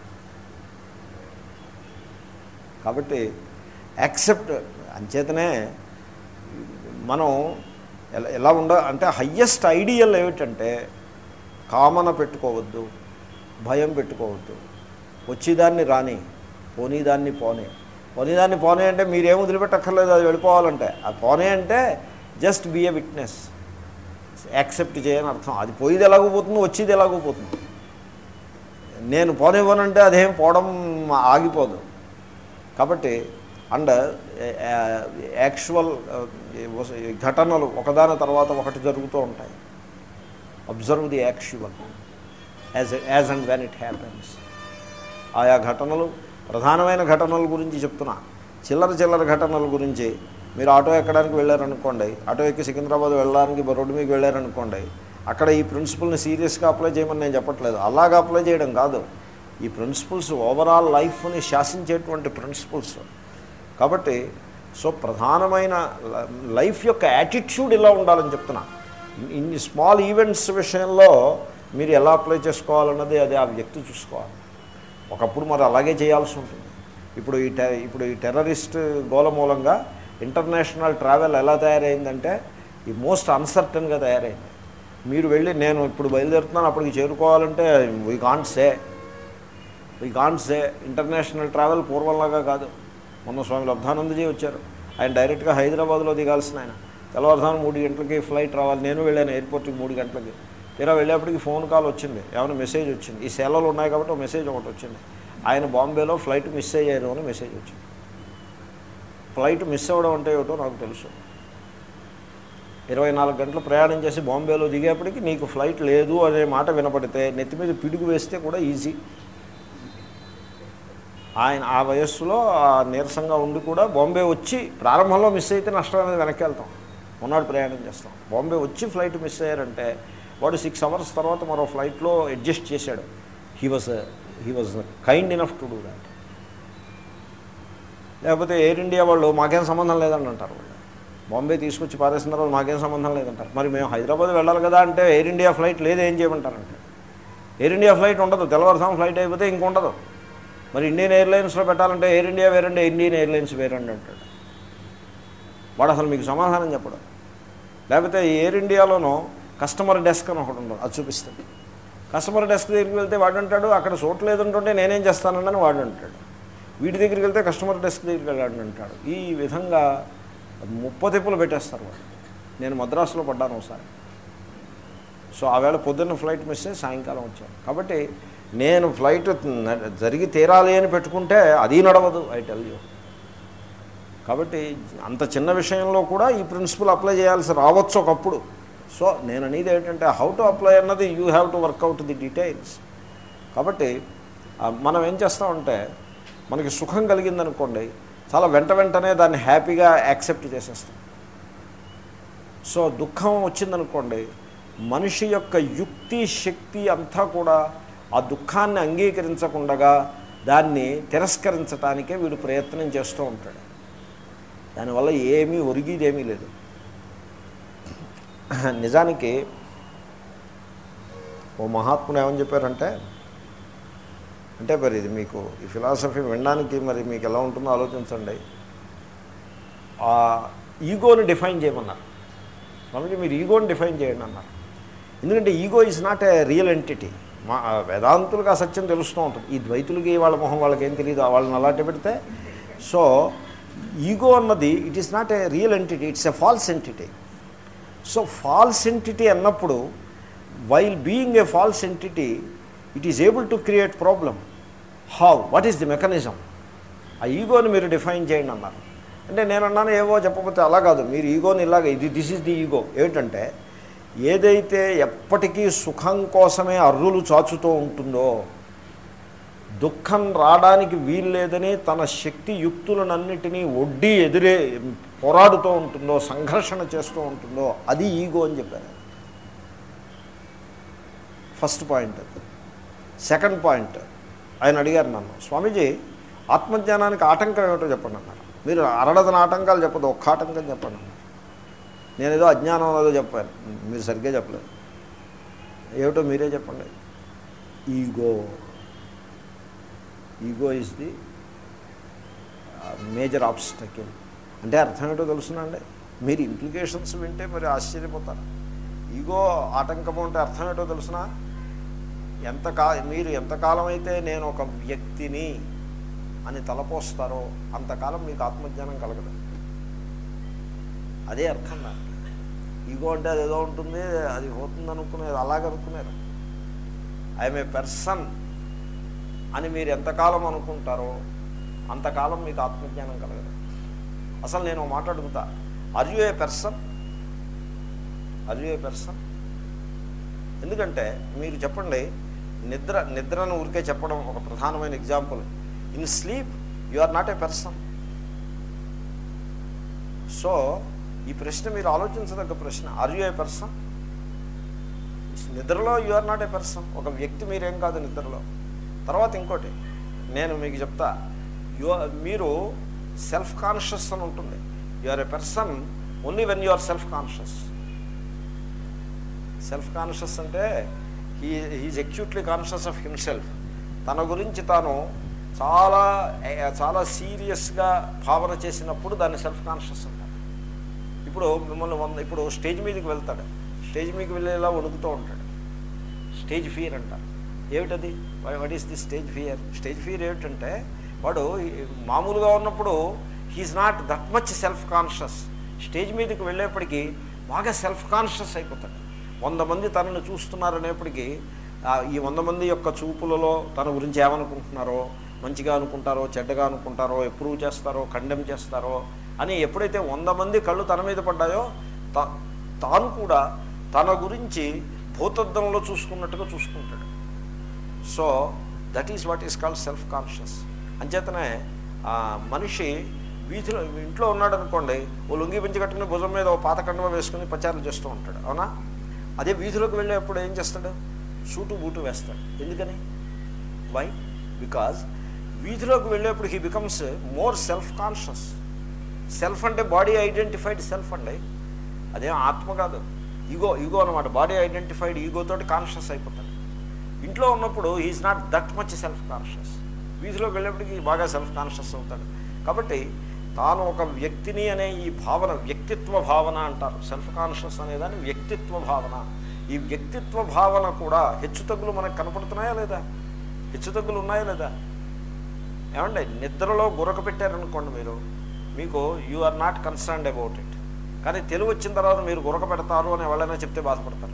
Speaker 1: కాబట్టి యాక్సెప్ట్ అంచేతనే మనం ఎలా ఎలా ఉండ అంటే హయ్యెస్ట్ ఐడియల్ ఏమిటంటే కామన పెట్టుకోవద్దు భయం పెట్టుకోవద్దు వచ్చేదాన్ని రాని పోనీదాన్ని పోనే పోనీదాన్ని పోనే అంటే మీరేం వదిలిపెట్టక్కర్లేదు అది వెళ్ళిపోవాలంటే ఆ పోనే అంటే just be a witness accept చేయని అర్థం అది పోయేది ఎలాగో పోతుంది వచ్చేది ఎలాగో పోతుంది నేను పోనివ్వనంటే అదేం పోవడం ఆగిపోదు కాబట్టి అండ్ యాక్చువల్ ఘటనలు ఒకదాని తర్వాత ఒకటి జరుగుతూ ఉంటాయి observe the actual as as and when it happens ఆయా ఘటనలు ప్రధానమైన ఘటనల గురించి చెప్తున్నా చిల్లర చిల్లర ఘటనల గురించి మీరు ఆటో ఎక్కడానికి వెళ్ళారనుకోండి ఆటో ఎక్కి సికింద్రాబాద్ వెళ్ళడానికి రోడ్డు మీకు వెళ్ళారనుకోండి అక్కడ ఈ ప్రిన్సిపల్ని సీరియస్గా అప్లై చేయమని నేను చెప్పట్లేదు అలాగా అప్లై చేయడం కాదు ఈ ప్రిన్సిపల్స్ ఓవరాల్ లైఫ్ని శాసించేటువంటి ప్రిన్సిపల్స్ కాబట్టి సో ప్రధానమైన లైఫ్ యొక్క యాటిట్యూడ్ ఇలా ఉండాలని చెప్తున్నా ఇన్ని స్మాల్ ఈవెంట్స్ విషయంలో మీరు ఎలా అప్లై చేసుకోవాలన్నది అది ఆ వ్యక్తి చూసుకోవాలి ఒకప్పుడు మరి అలాగే చేయాల్సి ఉంటుంది ఇప్పుడు ఈ టె ఇప్పుడు ఈ టెర్రరిస్ట్ గోల మూలంగా ఇంటర్నేషనల్ ట్రావెల్ ఎలా తయారైందంటే ఈ మోస్ట్ అన్సర్టన్గా తయారైంది మీరు వెళ్ళి నేను ఇప్పుడు బయలుదేరుతున్నాను అప్పటికి చేరుకోవాలంటే we can't say we can't say international travel పూర్వంలాగా కాదు మొన్న స్వామి లబ్ధానందజీ వచ్చారు ఆయన డైరెక్ట్గా హైదరాబాద్లో దిగాల్సిన ఆయన తెల్లవారుధానం మూడు గంటలకి ఫ్లైట్ రావాలి నేను వెళ్ళాను ఎయిర్పోర్ట్కి మూడు గంటలకి తీరా వెళ్ళేప్పటికి ఫోన్ కాల్ వచ్చింది ఏమైనా మెసేజ్ వచ్చింది ఈ సెలవులు ఉన్నాయి కాబట్టి ఒక మెసేజ్ ఒకటి వచ్చింది ఆయన బాంబేలో ఫ్లైట్ మిస్ అయ్యారు అని మెసేజ్ వచ్చింది ఫ్లైట్ మిస్ అవ్వడం అంటే ఏమిటో నాకు తెలుసు ఇరవై నాలుగు గంటలు ప్రయాణం చేసి బాంబేలో దిగేప్పటికి నీకు ఫ్లైట్ లేదు అనే మాట వినపడితే నెత్తి మీద పిడుగు వేస్తే కూడా ఈజీ ఆయన ఆ వయస్సులో ఆ నీరసంగా ఉండి కూడా బాంబే వచ్చి ప్రారంభంలో మిస్ అయితే నష్టం అనేది వెనక్కి వెళ్తాం మొన్నటి ప్రయాణం చేస్తాం బాంబే వచ్చి ఫ్లైట్ మిస్ అయ్యారంటే వాడు సిక్స్ అవర్స్ తర్వాత మరో ఫ్లైట్లో అడ్జస్ట్ చేశాడు he was he was kind enough to do that లేకపోతే ఎయిర్ ఇండియా వాళ్ళు మాకేం సంబంధం లేదని అంటారు వాళ్ళు బాంబే తీసుకొచ్చి పారేసిన తర్వాత మాకేం సంబంధం లేదంటారు మరి మేము హైదరాబాద్ వెళ్ళాలి కదా అంటే ఎయిర్ ఇండియా ఫ్లైట్ లేదు ఏం చేయమంటారంటే ఎయిర్ ఇండియా ఫ్లైట్ ఉండదు తెల్లవారుసాం ఫ్లైట్ అయిపోతే ఇంకొండదు మరి ఇండియన్ ఎయిర్లైన్స్లో పెట్టాలంటే ఎయిర్ ఇండియా వేరండి ఇండియన్ ఎయిర్లైన్స్ వేరండి అంటాడు వాడు అసలు మీకు సమాధానం చెప్పడం లేకపోతే ఎయిర్ ఇండియాలోనూ కస్టమర్ డెస్క్ అని ఒకటి ఉండదు అది చూపిస్తుంది కస్టమర్ డెస్క్ దగ్గరికి వెళ్తే వాడు అంటాడు అక్కడ చోటు లేదంటుంటే నేనేం చేస్తానని వాడు అంటాడు వీటి దగ్గరికి వెళ్తే కస్టమర్ డెస్క్ దగ్గరికి వెళ్ళాడు అంటాడు ఈ విధంగా ముప్పతిప్పులు పెట్టేస్తారు వాడు నేను మద్రాసులో పడ్డాను ఒకసారి సో ఆవేళ పొద్దున్న ఫ్లైట్ మిస్ అయ్యి సాయంకాలం వచ్చాను కాబట్టి నేను ఫ్లైట్ న- జరిగి తీరాలి అని పెట్టుకుంటే అది నడవదు ఐ టెల్ యూ కాబట్టి అంత చిన్న విషయంలో కూడా ఈ ప్రిన్సిపల్ అప్లై చేయాల్సి రావచ్చు ఒకప్పుడు సో నేను అనేది ఏంటంటే హౌ టు అప్లై అన్నది you have to work out the details కాబట్టి ఆ, మనం ఏం చేస్తామంటే మనకి సుఖం కలిగిందనుకోండి చాలా వెంట వెంటనే దాన్ని హ్యాపీగా యాక్సెప్ట్ చేసేస్తాం సో దుఃఖం వచ్చిందనుకోండి మనిషి యొక్క యుక్తి శక్తి అంతా కూడా ఆ దుఃఖాన్ని అంగీకరించకుండా దాన్ని తిరస్కరించడానికే వీడు ప్రయత్నం చేస్తూ ఉంటాడు దానివల్ల ఏమీ ఒరిగిదేమీ లేదు నిజానికి ఓ మహాత్ముడు ఏమని చెప్పారంటే అంటే మరి ఇది మీకు ఈ ఫిలాసఫీ వినడానికి మరి మీకు ఎలా ఉంటుందో ఆలోచించండి ఆ ఈగోని డిఫైన్ చేయమన్నారు స్వామిజీ మీరు ఈగోని డిఫైన్ చేయండి అన్నారు ఎందుకంటే ego is not a real entity మా వేదాంతులకు ఆ సత్యం తెలుస్తూ ఉంటుంది ఈ ద్వైతులకి వాళ్ళ మొహం వాళ్ళకి ఏం తెలియదు వాళ్ళని అలాంటి పెడితే సో ఈగో అన్నది it is not a real entity it's a false entity so false entity అన్నప్పుడు while being a false entity it is able to create problem how what is the mechanism ఆ ఈగోని మీరు define చేయండి అన్నారు అంటే నేను అన్నాను ఏవో చెప్పకపోతే అలా కాదు మీరు ఈగోని ఇలాగ ఇది దిస్ ఇస్ ది ఈగో ఏమిటంటే ఏదైతే ఎప్పటికీ సుఖం కోసమే అర్రులు చాచుతూ ఉంటుందో దుఃఖం రావడానికి వీల్లేదని తన శక్తి యుక్తులనన్నిటినీ ఒడ్డి ఎదురే పోరాడుతూ ఉంటుందో సంఘర్షణ చేస్తూ ఉంటుందో అది ఈగో అని చెప్పారు ఫస్ట్ పాయింట్ సెకండ్ పాయింట్ ఆయన అడిగారు నన్ను స్వామీజీ ఆత్మజ్ఞానానికి ఆటంకం ఏమిటో చెప్పండి అన్నారు మీరు అరడదన ఆటంకాలు చెప్పదు ఒక్క ఆటంకం చెప్పండి అన్నారు నేను ఏదో అజ్ఞానం ఏదో చెప్పాను మీరు సరిగ్గా చెప్పలేదు ఏమిటో మీరే చెప్పండి ego ego is the major obstacle అంటే అర్థం ఏంటో తెలుసునండి మీరు ఇంప్లికేషన్స్ వింటే మరి ఆశ్చర్యపోతారు ఈగో ఆటంకము అంటే అర్థం ఏంటో తెలుసునా ఎంత కా మీరు ఎంతకాలం అయితే నేను ఒక వ్యక్తిని అని తలపోస్తారో అంతకాలం మీకు ఆత్మజ్ఞానం కలగదు అదే అర్థం నాకు ఈగో అంటే అది ఏదో ఉంటుంది అది పోతుంది అనుకునేది అలాగనుకునేది ఐఎమ్ ఏ పర్సన్ అని మీరు ఎంతకాలం అనుకుంటారో అంతకాలం మీకు ఆత్మజ్ఞానం కలగదు అసలు నేను ఒక మాట అడుగుతా are you a person are you a person ఎందుకంటే మీరు చెప్పండి నిద్ర నిద్రను ఊరికే చెప్పడం ఒక ప్రధానమైన example in sleep you are not a person so ఈ ప్రశ్న మీరు ఆలోచించదగ్గ ప్రశ్న ఆర్ యు ఏ పర్సన్ నిద్రలో you are not a person ఒక వ్యక్తి మీరేం కాదు నిద్రలో తర్వాత ఇంకోటి నేను మీకు చెప్తా యు మీరు సెల్ఫ్ కాన్షియస్ అని ఉంటుంది you are a person only when you are self conscious self conscious అంటే he he's actually conscious of himself తన గురించి తాను చాలా చాలా సీరియస్గా భావన చేసినప్పుడు దాన్ని సెల్ఫ్ కాన్షియస్ అంటారు ఇప్పుడు మిమ్మల్ని వంద ఇప్పుడు స్టేజ్ మీదకి వెళ్తాడు స్టేజ్ మీదకి వెళ్ళేలా వణుకుతూ ఉంటాడు స్టేజ్ ఫియర్ అంటారు ఏమిటది what is the stage fear stage fear ఏమిటంటే వాడు మామూలుగా ఉన్నప్పుడు he is not that much self conscious stage మీదకి వెళ్ళేప్పటికీ బాగా సెల్ఫ్ కాన్షియస్ అయిపోతాడు వంద మంది తనను చూస్తున్నారనేప్పటికీ ఈ వంద మంది యొక్క చూపులలో తన గురించి ఏమనుకుంటున్నారో మంచిగా అనుకుంటారో చెడ్డగా అనుకుంటారో ఎప్రూవ్ చేస్తారో కండెమ్ చేస్తారో అని ఎప్పుడైతే వంద మంది కళ్ళు తన మీద పడ్డాయో తాను కూడా తన గురించి భూతద్దంలో చూసుకున్నట్టుగా చూసుకుంటాడు so that is what is called self conscious అంచేతనే మనిషి వీధిలో ఇంట్లో ఉన్నాడు అనుకోండి ఓ లుంగి పెంచి కట్టుకుని భుజం మీద ఓ పాత కండవ వేసుకుని ప్రచారం చేస్తూ ఉంటాడు అవునా అదే వీధిలోకి వెళ్ళేప్పుడు ఏం చేస్తాడు సూటు బూటు వేస్తాడు ఎందుకని వై బికాజ్ వీధిలోకి వెళ్ళేప్పుడు he becomes more self conscious self అంటే బాడీ ఐడెంటిఫైడ్ సెల్ఫ్ అండి అదేం ఆత్మ కాదు ఈగో ఈగో అనమాట బాడీ ఐడెంటిఫైడ్ ఈగోతోటి కాన్షియస్ అయిపోతాడు ఇంట్లో ఉన్నప్పుడు he is not that much self conscious వీధిలోకి వెళ్ళేప్పటికి బాగా సెల్ఫ్ కాన్షియస్ అవుతాడు కాబట్టి తాను ఒక వ్యక్తిని అనే ఈ భావన వ్యక్తిత్వ భావన అంటారు సెల్ఫ్ కాన్షియస్ అనేదాన్ని వ్యక్తిత్వ భావన ఈ వ్యక్తిత్వ భావన కూడా హెచ్చుతగ్గులు మనకు కనపడుతున్నాయా లేదా హెచ్చుతగ్గులు ఉన్నాయా లేదా ఏమండి నిద్రలో గురక పెట్టారనుకోండి మీరు మీకు you are not concerned about it కానీ తెలివి వచ్చిన తర్వాత మీరు గురక పెడతారు అని ఎవరైనా చెప్తే బాధపడతారు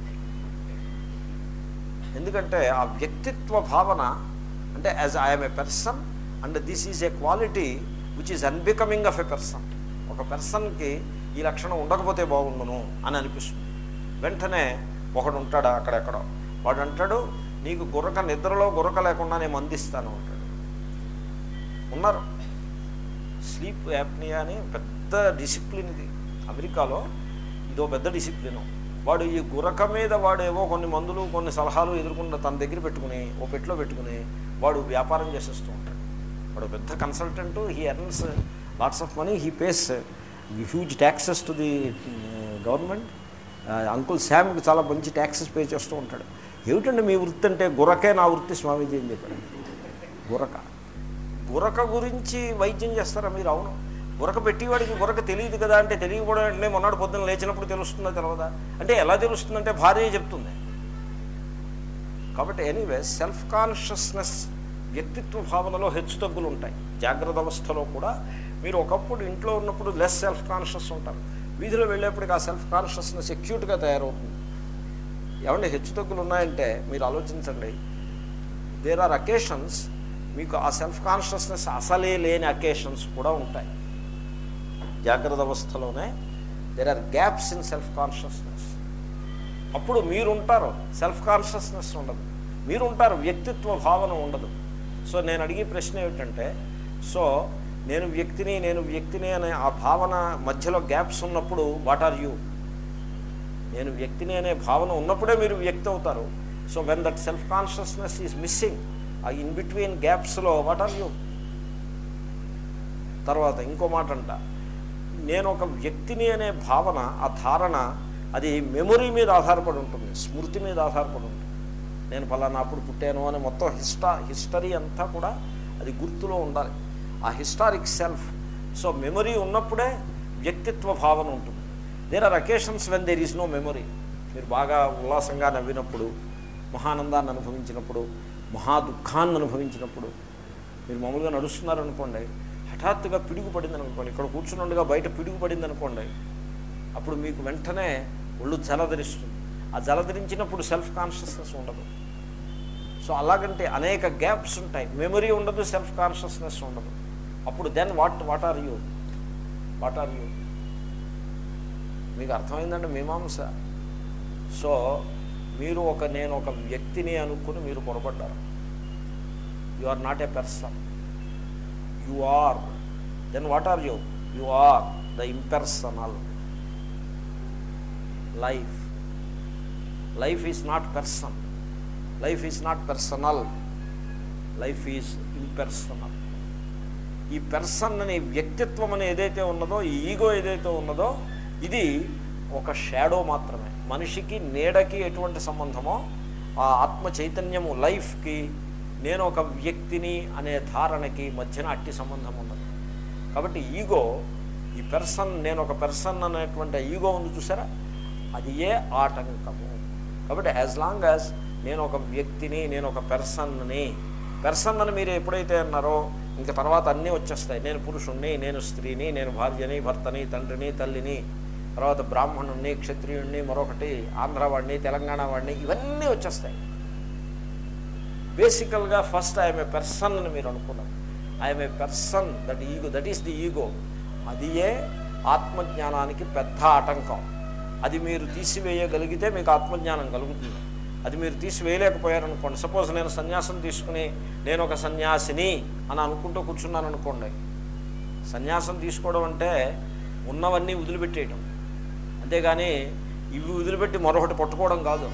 Speaker 1: ఎందుకంటే ఆ వ్యక్తిత్వ భావన అంటే as I'm a person and this is a quality which is unbecoming of a person ఒక పర్సన్కి ఈ లక్షణం ఉండకపోతే బాగుండును అని అనిపిస్తుంది వెంటనే ఒకడు ఉంటాడు అక్కడెక్కడో వాడు అంటాడు నీకు గురక నిద్రలో గురక లేకుండా నేను అందిస్తాను అంటాడు ఉన్నారు స్లీప్ యాప్నియా అని పెద్ద డిసిప్లిన్ ఇది అమెరికాలో ఇదో పెద్ద డిసిప్లిన్ వాడు ఈ గురక మీద వాడు ఏవో కొన్ని మందులు కొన్ని సలహాలు ఎదుర్కొన్న తన దగ్గర పెట్టుకుని ఓ పెట్లో పెట్టుకుని వాడు వ్యాపారం చేసేస్తూ ఉంటాడు వాడు పెద్ద consultant he earns lots of money he pays huge taxes to the government uncle శామ్కి చాలా మంచి ట్యాక్సెస్ పే చేస్తూ ఉంటాడు ఏమిటండి మీ వృత్తి అంటే గురకే నా వృత్తి స్వామీజీ అని చెప్పాడు గురక గురక గురించి వైద్యం చేస్తారా మీరు అవును గురక పెట్టేవాడికి గురక తెలియదు కదా అంటే తెలియకపోవడం అంటే మొన్నటి పొద్దున్న లేచినప్పుడు తెలుస్తుందా తెలియదా అంటే ఎలా తెలుస్తుందంటే భార్య చెప్తుంది కాబట్టి ఎనీవే సెల్ఫ్ కాన్షియస్నెస్ వ్యక్తిత్వ భావనలో హెచ్చుతగ్గులు ఉంటాయి జాగ్రత్త అవస్థలో కూడా మీరు ఒకప్పుడు ఇంట్లో ఉన్నప్పుడు లెస్ సెల్ఫ్ కాన్షియస్ ఉంటారు వీధిలో వెళ్ళేప్పటికి ఆ సెల్ఫ్ కాన్షియస్నెస్ ఎక్యూట్గా తయారవుతుంది ఏమంటే హెచ్చుతగ్గులు ఉన్నాయంటే మీరు ఆలోచించండి దేర్ ఆర్ అకేషన్స్ మీకు ఆ సెల్ఫ్ కాన్షియస్నెస్ అసలే లేని అకేషన్స్ కూడా ఉంటాయి జాగ్రత్త అవస్థలోనే there are gaps in self consciousness అప్పుడు మీరుంటారు సెల్ఫ్ కాన్షియస్నెస్ ఉండదు మీరుంటారు వ్యక్తిత్వ భావన ఉండదు సో నేను అడిగే ప్రశ్న ఏమిటంటే సో నేను వ్యక్తిని నేను వ్యక్తిని అనే ఆ భావన మధ్యలో గ్యాప్స్ ఉన్నప్పుడు వాట్ ఆర్ యూ నేను వ్యక్తిని అనే భావన ఉన్నప్పుడే మీరు వ్యక్తి అవుతారు so when that self consciousness is missing ఆ ఇన్ బిట్వీన్ గ్యాప్స్లో వాట్ ఆర్ యూ తర్వాత ఇంకో మాట అంట నేను ఒక వ్యక్తిని అనే భావన ఆ ధారణ అది మెమొరీ మీద ఆధారపడి ఉంటుంది స్మృతి మీద ఆధారపడి ఉంటుంది నేను ఫలానా అప్పుడు పుట్టాను అని మొత్తం హిస్టా హిస్టరీ అంతా కూడా అది గుర్తులో ఉండాలి ఆ హిస్టారిక్ సెల్ఫ్ సో మెమొరీ ఉన్నప్పుడే వ్యక్తిత్వ భావన ఉంటుంది there are occasions when there is no memory మీరు బాగా ఉల్లాసంగా నవ్వినప్పుడు మహానందాన్ని అనుభవించినప్పుడు మహా దుఃఖాన్ని అనుభవించినప్పుడు మీరు మామూలుగా నడుస్తున్నారనుకోండి హఠాత్తుగా పిడుగు పడింది అనుకోండి ఇక్కడ కూర్చున్నట్టుగా బయట పిడుగు పడింది అనుకోండి అప్పుడు మీకు వెంటనే ఒళ్ళు జలధరిస్తుంది ఆ జలధరించినప్పుడు సెల్ఫ్ కాన్షియస్నెస్ ఉండదు సో అలాగంటే అనేక గ్యాప్స్ ఉంటాయి మెమరీ ఉండదు సెల్ఫ్ కాన్షియస్నెస్ ఉండదు అప్పుడు then what what are you what are you మీకు అర్థమైందండి మీమాంస సో మీరు ఒక నేను ఒక వ్యక్తిని అనుకుని మీరు పొరపడ్డారు you are not a person you are then what are you you are the impersonal life life is not person life is not personal life is impersonal ఈ పర్సన్ అనే వ్యక్తిత్వం అని ఏదైతే ఉన్నదో ఈ ఈగో ఏదైతే ఉన్నదో ఇది ఒక షాడో మాత్రమే మనిషికి నీడకి ఎటువంటి సంబంధమో ఆ ఆత్మ చైతన్యము లైఫ్కి నేను ఒక వ్యక్తిని అనే ధారణకి మధ్యన అట్టి సంబంధం ఉన్నది కాబట్టి ఈగో ఈ పెర్సన్ నేను ఒక పెర్సన్ అనేటువంటి ఈగో ఉంది చూసారా అది ఏ ఆటంకము కాబట్టి యాజ్ లాంగ్ యాజ్ నేను ఒక వ్యక్తిని నేను ఒక పెర్సన్ని పెర్సన్ అని మీరు ఎప్పుడైతే అన్నారో ఇంక తర్వాత అన్నీ వచ్చేస్తాయి నేను పురుషుణ్ణి నేను స్త్రీని నేను భార్యని భర్తని తండ్రిని తల్లిని తర్వాత బ్రాహ్మణుణ్ణి క్షత్రియుణ్ణి మరొకటి ఆంధ్రవాడిని తెలంగాణ వాడిని ఇవన్నీ వచ్చేస్తాయి బేసికల్గా ఫస్ట్ ఐఎమ్ ఏ పర్సన్ అని మీరు అనుకున్నారు I'm a person that ego that is the ego అది ఏ ఆత్మజ్ఞానానికి పెద్ద ఆటంకం అది మీరు తీసివేయగలిగితే మీకు ఆత్మజ్ఞానం కలుగుతుంది అది మీరు తీసివేయలేకపోయారనుకోండి సపోజ్ నేను సన్యాసం తీసుకుని నేను ఒక సన్యాసిని అని అనుకుంటూ కూర్చున్నాను అనుకోండి సన్యాసం తీసుకోవడం అంటే ఉన్నవన్నీ వదిలిపెట్టేయడం అంతేగాని ఇవి వదిలిపెట్టి మరొకటి పట్టుకోవడం కాదు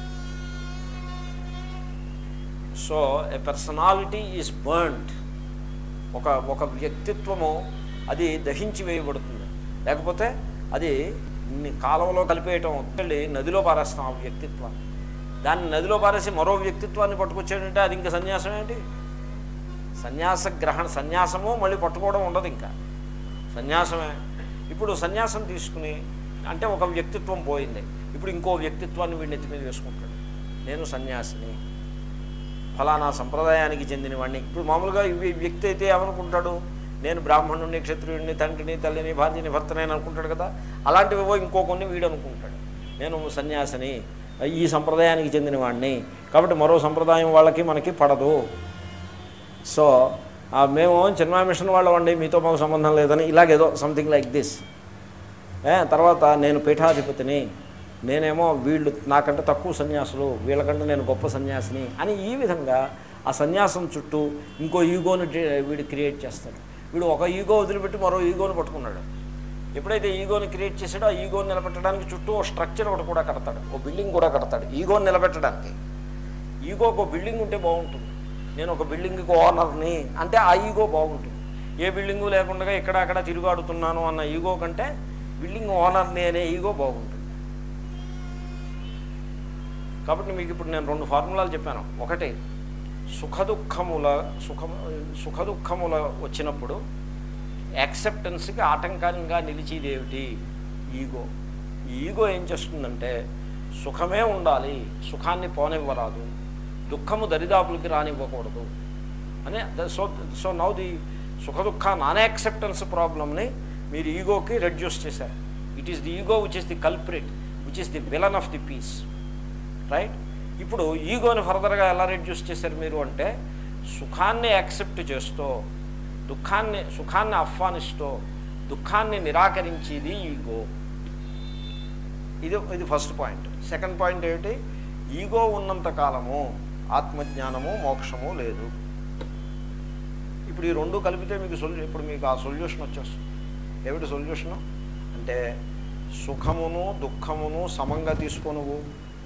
Speaker 1: so a personality is burned ఒక ఒక వ్యక్తిత్వము అది దహించి వేయబడుతుంది లేకపోతే అది ని- కాలువలో కలిపేయటం వెళ్ళి నదిలో పారేస్తాం ఆ వ్యక్తిత్వాన్ని దాన్ని నదిలో పారేసి మరో వ్యక్తిత్వాన్ని పట్టుకొచ్చాడంటే అది ఇంకా సన్యాసం ఏంటి సన్యాస గ్రహణ సన్యాసము మళ్ళీ పట్టుకోవడం ఉండదు ఇంకా సన్యాసమే ఇప్పుడు సన్యాసం తీసుకుని అంటే ఒక వ్యక్తిత్వం పోయింది ఇప్పుడు ఇంకో వ్యక్తిత్వాన్ని వీడిని ఎత్తి మీద వేసుకుంటాడు నేను సన్యాసిని ఫలానా సంప్రదాయానికి చెందిన వాడిని ఇప్పుడు మామూలుగా ఇవి వ్యక్తి అయితే ఏమనుకుంటాడు నేను బ్రాహ్మణుడిని క్షత్రియుడిని తండ్రిని తల్లిని భార్యని భర్తని అని అనుకుంటాడు కదా అలాంటివివో ఇంకో కొన్ని వీడు అనుకుంటాడు నేను సన్యాసిని ఈ సంప్రదాయానికి చెందిన వాడిని కాబట్టి మరో సంప్రదాయం వాళ్ళకి మనకి పడదు సో ఆ, మేము చిన్మయ మిషన్ వాళ్ళమండి మీతో మాకు సంబంధం లేదని ఇలాగేదో సంథింగ్ లైక్ దిస్ ఏ తర్వాత నేను పీఠాధిపతిని నేనేమో వీళ్ళు నాకంటే తక్కువ సన్యాసులు వీళ్ళకంటే నేను గొప్ప సన్యాసిని అని ఈ విధంగా ఆ సన్యాసం చుట్టూ ఇంకో ఈగోని డి- వీడు క్రియేట్ చేస్తాడు వీడు ఒక ఈగో వదిలిపెట్టి మరో ఈగోని పట్టుకున్నాడు ఎప్పుడైతే ఈగోని క్రియేట్ చేసాడో ఆ ఈగోని నిలబెట్టడానికి చుట్టూ ఓ స్ట్రక్చర్ ఒకటి కూడా కడతాడు ఓ బిల్డింగ్ కూడా కడతాడు ఈగోని నిలబెట్టడానికి ఈగోకి ఒక బిల్డింగ్ ఉంటే బాగుంటుంది నేను ఒక బిల్డింగ్కి ఓనర్ని అంటే ఆ ఈగో బాగుంటుంది ఏ బిల్డింగు లేకుండా ఇక్కడ అక్కడ తిరుగాడుతున్నాను అన్న ఈగో కంటే బిల్డింగ్ ఓనర్ని అనే ఈగో బాగుంటుంది కాబట్టి మీకు ఇప్పుడు నేను రెండు ఫార్ములాలు చెప్పాను ఒకటి సుఖదుఖముల సుఖ సుఖదుఖముల వచ్చినప్పుడు యాక్సెప్టెన్స్కి ఆటంకంగా నిలిచేది ఏమిటి ఈగో ఈ ఈగో ఏం చేస్తుందంటే సుఖమే ఉండాలి సుఖాన్ని పోనివ్వరాదు దుఃఖము దరిదాపులకి రానివ్వకూడదు అని సో సో నౌ ది సుఖ దుఃఖ నాన్ యాక్సెప్టెన్స్ ప్రాబ్లమ్ని మీరు ఈగోకి రెడ్యూస్ చేశారు it is the ego which is the culprit which is the villain of the piece right ఇప్పుడు ఈగోని ఫర్దర్గా ఎలా రెడ్యూస్ చేశారు మీరు అంటే
Speaker 2: సుఖాన్ని యాక్సెప్ట్ చేస్తూ దుఃఖాన్ని సుఖాన్ని ఆహ్వానిస్తూ దుఃఖాన్ని నిరాకరించేది ఈగో ఇది ఇది ఫస్ట్ పాయింట్ సెకండ్ పాయింట్ ఏమిటి ఈగో ఉన్నంత కాలము ఆత్మజ్ఞానము మోక్షము లేదు ఇప్పుడు ఈ రెండు కలిపితే మీకు సొల్యూ ఇప్పుడు మీకు ఆ సొల్యూషన్ వచ్చేస్తుంది ఏమిటి సొల్యూషను అంటే సుఖమును దుఃఖమును సమంగా తీసుకో నువ్వు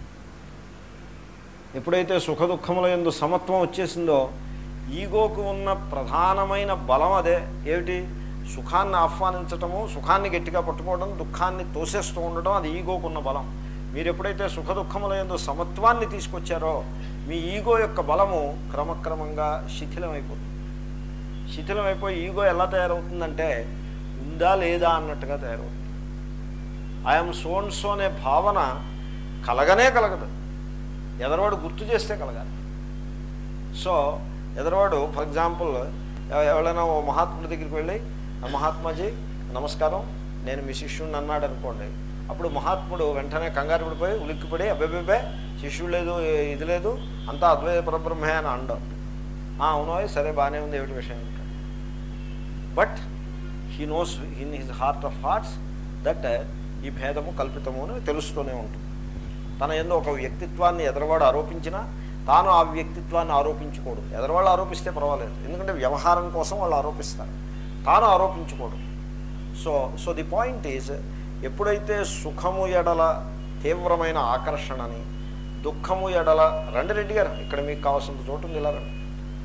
Speaker 2: ఎప్పుడైతే సుఖ దుఃఖముల ఎందు సమత్వం వచ్చేసిందో ఈగోకు ఉన్న ప్రధానమైన బలం అదే ఏమిటి సుఖాన్ని ఆహ్వానించటము సుఖాన్ని గట్టిగా పట్టుకోవడం దుఃఖాన్ని తోసేస్తూ ఉండడం అది ఈగోకు ఉన్న బలం మీరు ఎప్పుడైతే సుఖ దుఃఖముల ఎందు సమత్వాన్ని తీసుకొచ్చారో మీ ఈగో యొక్క బలము క్రమక్రమంగా శిథిలమైపోతుంది శిథిలమైపోయి ఈగో ఎలా తయారవుతుందంటే ఉందా లేదా అన్నట్టుగా తయారవుతుంది ఐఎమ్ సోన్ సో అనే భావన కలగనే కలగదు ఎదరవాడు గుర్తు చేస్తే కలగాలి సో ఎదరవాడు ఫర్ ఎగ్జాంపుల్ ఎవరైనా ఓ మహాత్ముడి దగ్గరికి వెళ్ళి "ఆ మహాత్మాజీ నమస్కారం నేను మీ శిష్యుడిని అన్నాడు అనుకోండి అప్పుడు మహాత్ముడు వెంటనే కంగారు పడిపోయి ఉలిక్కిపడి అబ్బెబ్బెబ్బే శిష్యుడు లేదు ఇది లేదు అంతా అద్వైత పరబ్రహ్మే అని అండం "ఆ, అవునో సరే బాగానే ఉంది ఏమిటి విషయం అంటాడు but he knows in his heart of hearts that ఈ భేదము కల్పితము అని తెలుస్తూనే ఉంటుంది తన ఎందు ఒక వ్యక్తిత్వాన్ని ఎదరవాడు ఆరోపించినా తాను ఆ వ్యక్తిత్వాన్ని ఆరోపించుకోడు ఎదరవాళ్ళు ఆరోపిస్తే పర్వాలేదు ఎందుకంటే వ్యవహారం కోసం వాళ్ళు ఆరోపిస్తారు తాను ఆరోపించుకోడు so so the point is ఎప్పుడైతే సుఖము ఎడల తీవ్రమైన ఆకర్షణని దుఃఖము ఎడల రండి రెడ్డి గారు ఇక్కడ మీకు కావాల్సినంత చోటు ఉంది ఇలా రండి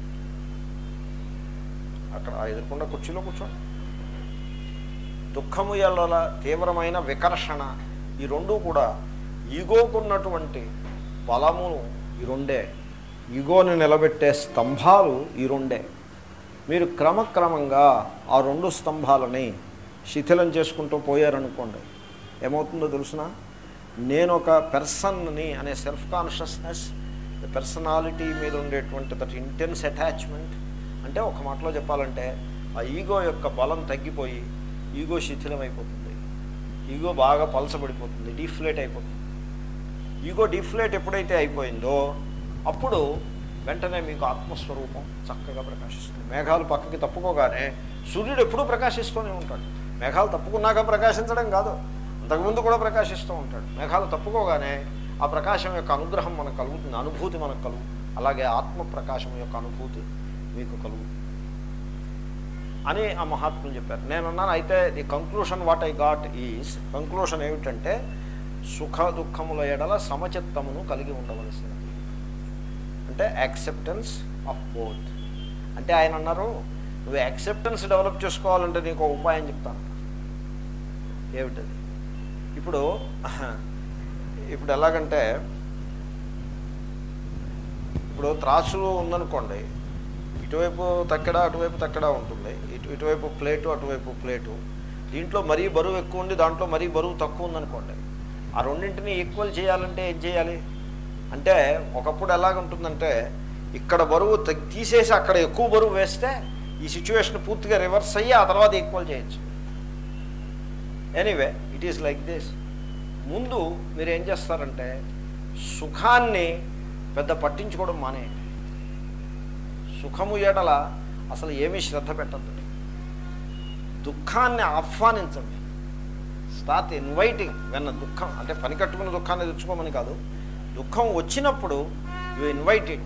Speaker 2: అక్కడ ఆ ఎదుర్కొండ కుర్చీలో కూర్చోండి దుఃఖము ఎడల తీవ్రమైన వికర్షణ ఈ రెండు కూడా ఈగోకున్నటువంటి బలమును ఈ రెండే ఈగోని నిలబెట్టే స్తంభాలు ఈ రెండే మీరు క్రమక్రమంగా ఆ రెండు స్తంభాలని శిథిలం చేసుకుంటూ పోయారనుకోండి ఏమవుతుందో తెలుసిన నేను ఒక పర్సన్ని అనే సెల్ఫ్ కాన్షియస్నెస్ పర్సనాలిటీ మీద ఉండేటువంటి దట్ ఇంటెన్స్ అటాచ్మెంట్ అంటే ఒక మాటలో చెప్పాలంటే ఆ ఈగో యొక్క బలం తగ్గిపోయి ఈగో శిథిలం అయిపోతుంది ఈగో బాగా పలసబడిపోతుంది డీఫ్లేట్ అయిపోతుంది ఈగో డీఫ్లేట్ ఎప్పుడైతే అయిపోయిందో అప్పుడు వెంటనే మీకు ఆత్మస్వరూపం చక్కగా ప్రకాశిస్తుంది మేఘాలు పక్కకి తప్పుకోగానే సూర్యుడు ఎప్పుడూ ప్రకాశిస్తూనే ఉంటాడు మేఘాలు తప్పుకున్నాక ప్రకాశించడం కాదు అంతకుముందు కూడా ప్రకాశిస్తూ ఉంటాడు మేఘాలు తప్పుకోగానే ఆ ప్రకాశం యొక్క అనుగ్రహం మనకు కలుగుతుంది అనుభూతి మనకు కలుగుతుంది అలాగే ఆత్మ ప్రకాశం యొక్క అనుభూతి మీకు కలుగుతుంది అని ఆ మహాత్ములు చెప్పారు నేను అన్నాను అయితే the conclusion what I got is conclusion ఏమిటంటే సుఖ దుఃఖముల ఎడల సమచిత్తమును కలిగి ఉండవలసినది అంటే యాక్సెప్టెన్స్ ఆఫ్ బోత్ అంటే ఆయన అన్నారు నువ్వు యాక్సెప్టెన్స్ డెవలప్ చేసుకోవాలంటే నీకు ఒక ఉపాయం చెప్తాను ఏమిటది ఇప్పుడు ఇప్పుడు ఎలాగంటే ఇప్పుడు త్రాసు ఉందనుకోండి ఇటువైపు తక్కడా అటువైపు తక్కడా ఉంటుంది ఇటు ఇటువైపు ప్లేటు అటువైపు ప్లేటు దీంట్లో మరీ బరువు ఎక్కువ ఉంది దాంట్లో మరీ బరువు తక్కువ ఉందనుకోండి ఆ రెండింటిని ఈక్వల్ చేయాలంటే ఏం చేయాలి అంటే ఒకప్పుడు ఎలాగుంటుందంటే ఇక్కడ బరువు తగ్- తీసేసి అక్కడ ఎక్కువ బరువు వేస్తే ఈ సిచ్యువేషన్ పూర్తిగా రివర్స్ అయ్యి ఆ తర్వాత ఈక్వల్ చేయొచ్చు anyway it is like this ముందు మీరు ఏం చేస్తారంటే సుఖాన్ని పెద్ద పట్టించుకోవడం మానేయండి సుఖము ఎడల అసలు ఏమీ శ్రద్ధ పెట్టద్దు దుఃఖాన్ని ఆహ్వానించండి స్టార్ట్ ఇన్వైటింగ్ వెన్న దుఃఖం అంటే పని కట్టుకున్న దుఃఖాన్ని తెచ్చుకోమని కాదు దుఃఖం వచ్చినప్పుడు యు ఇన్వైట్ ఇట్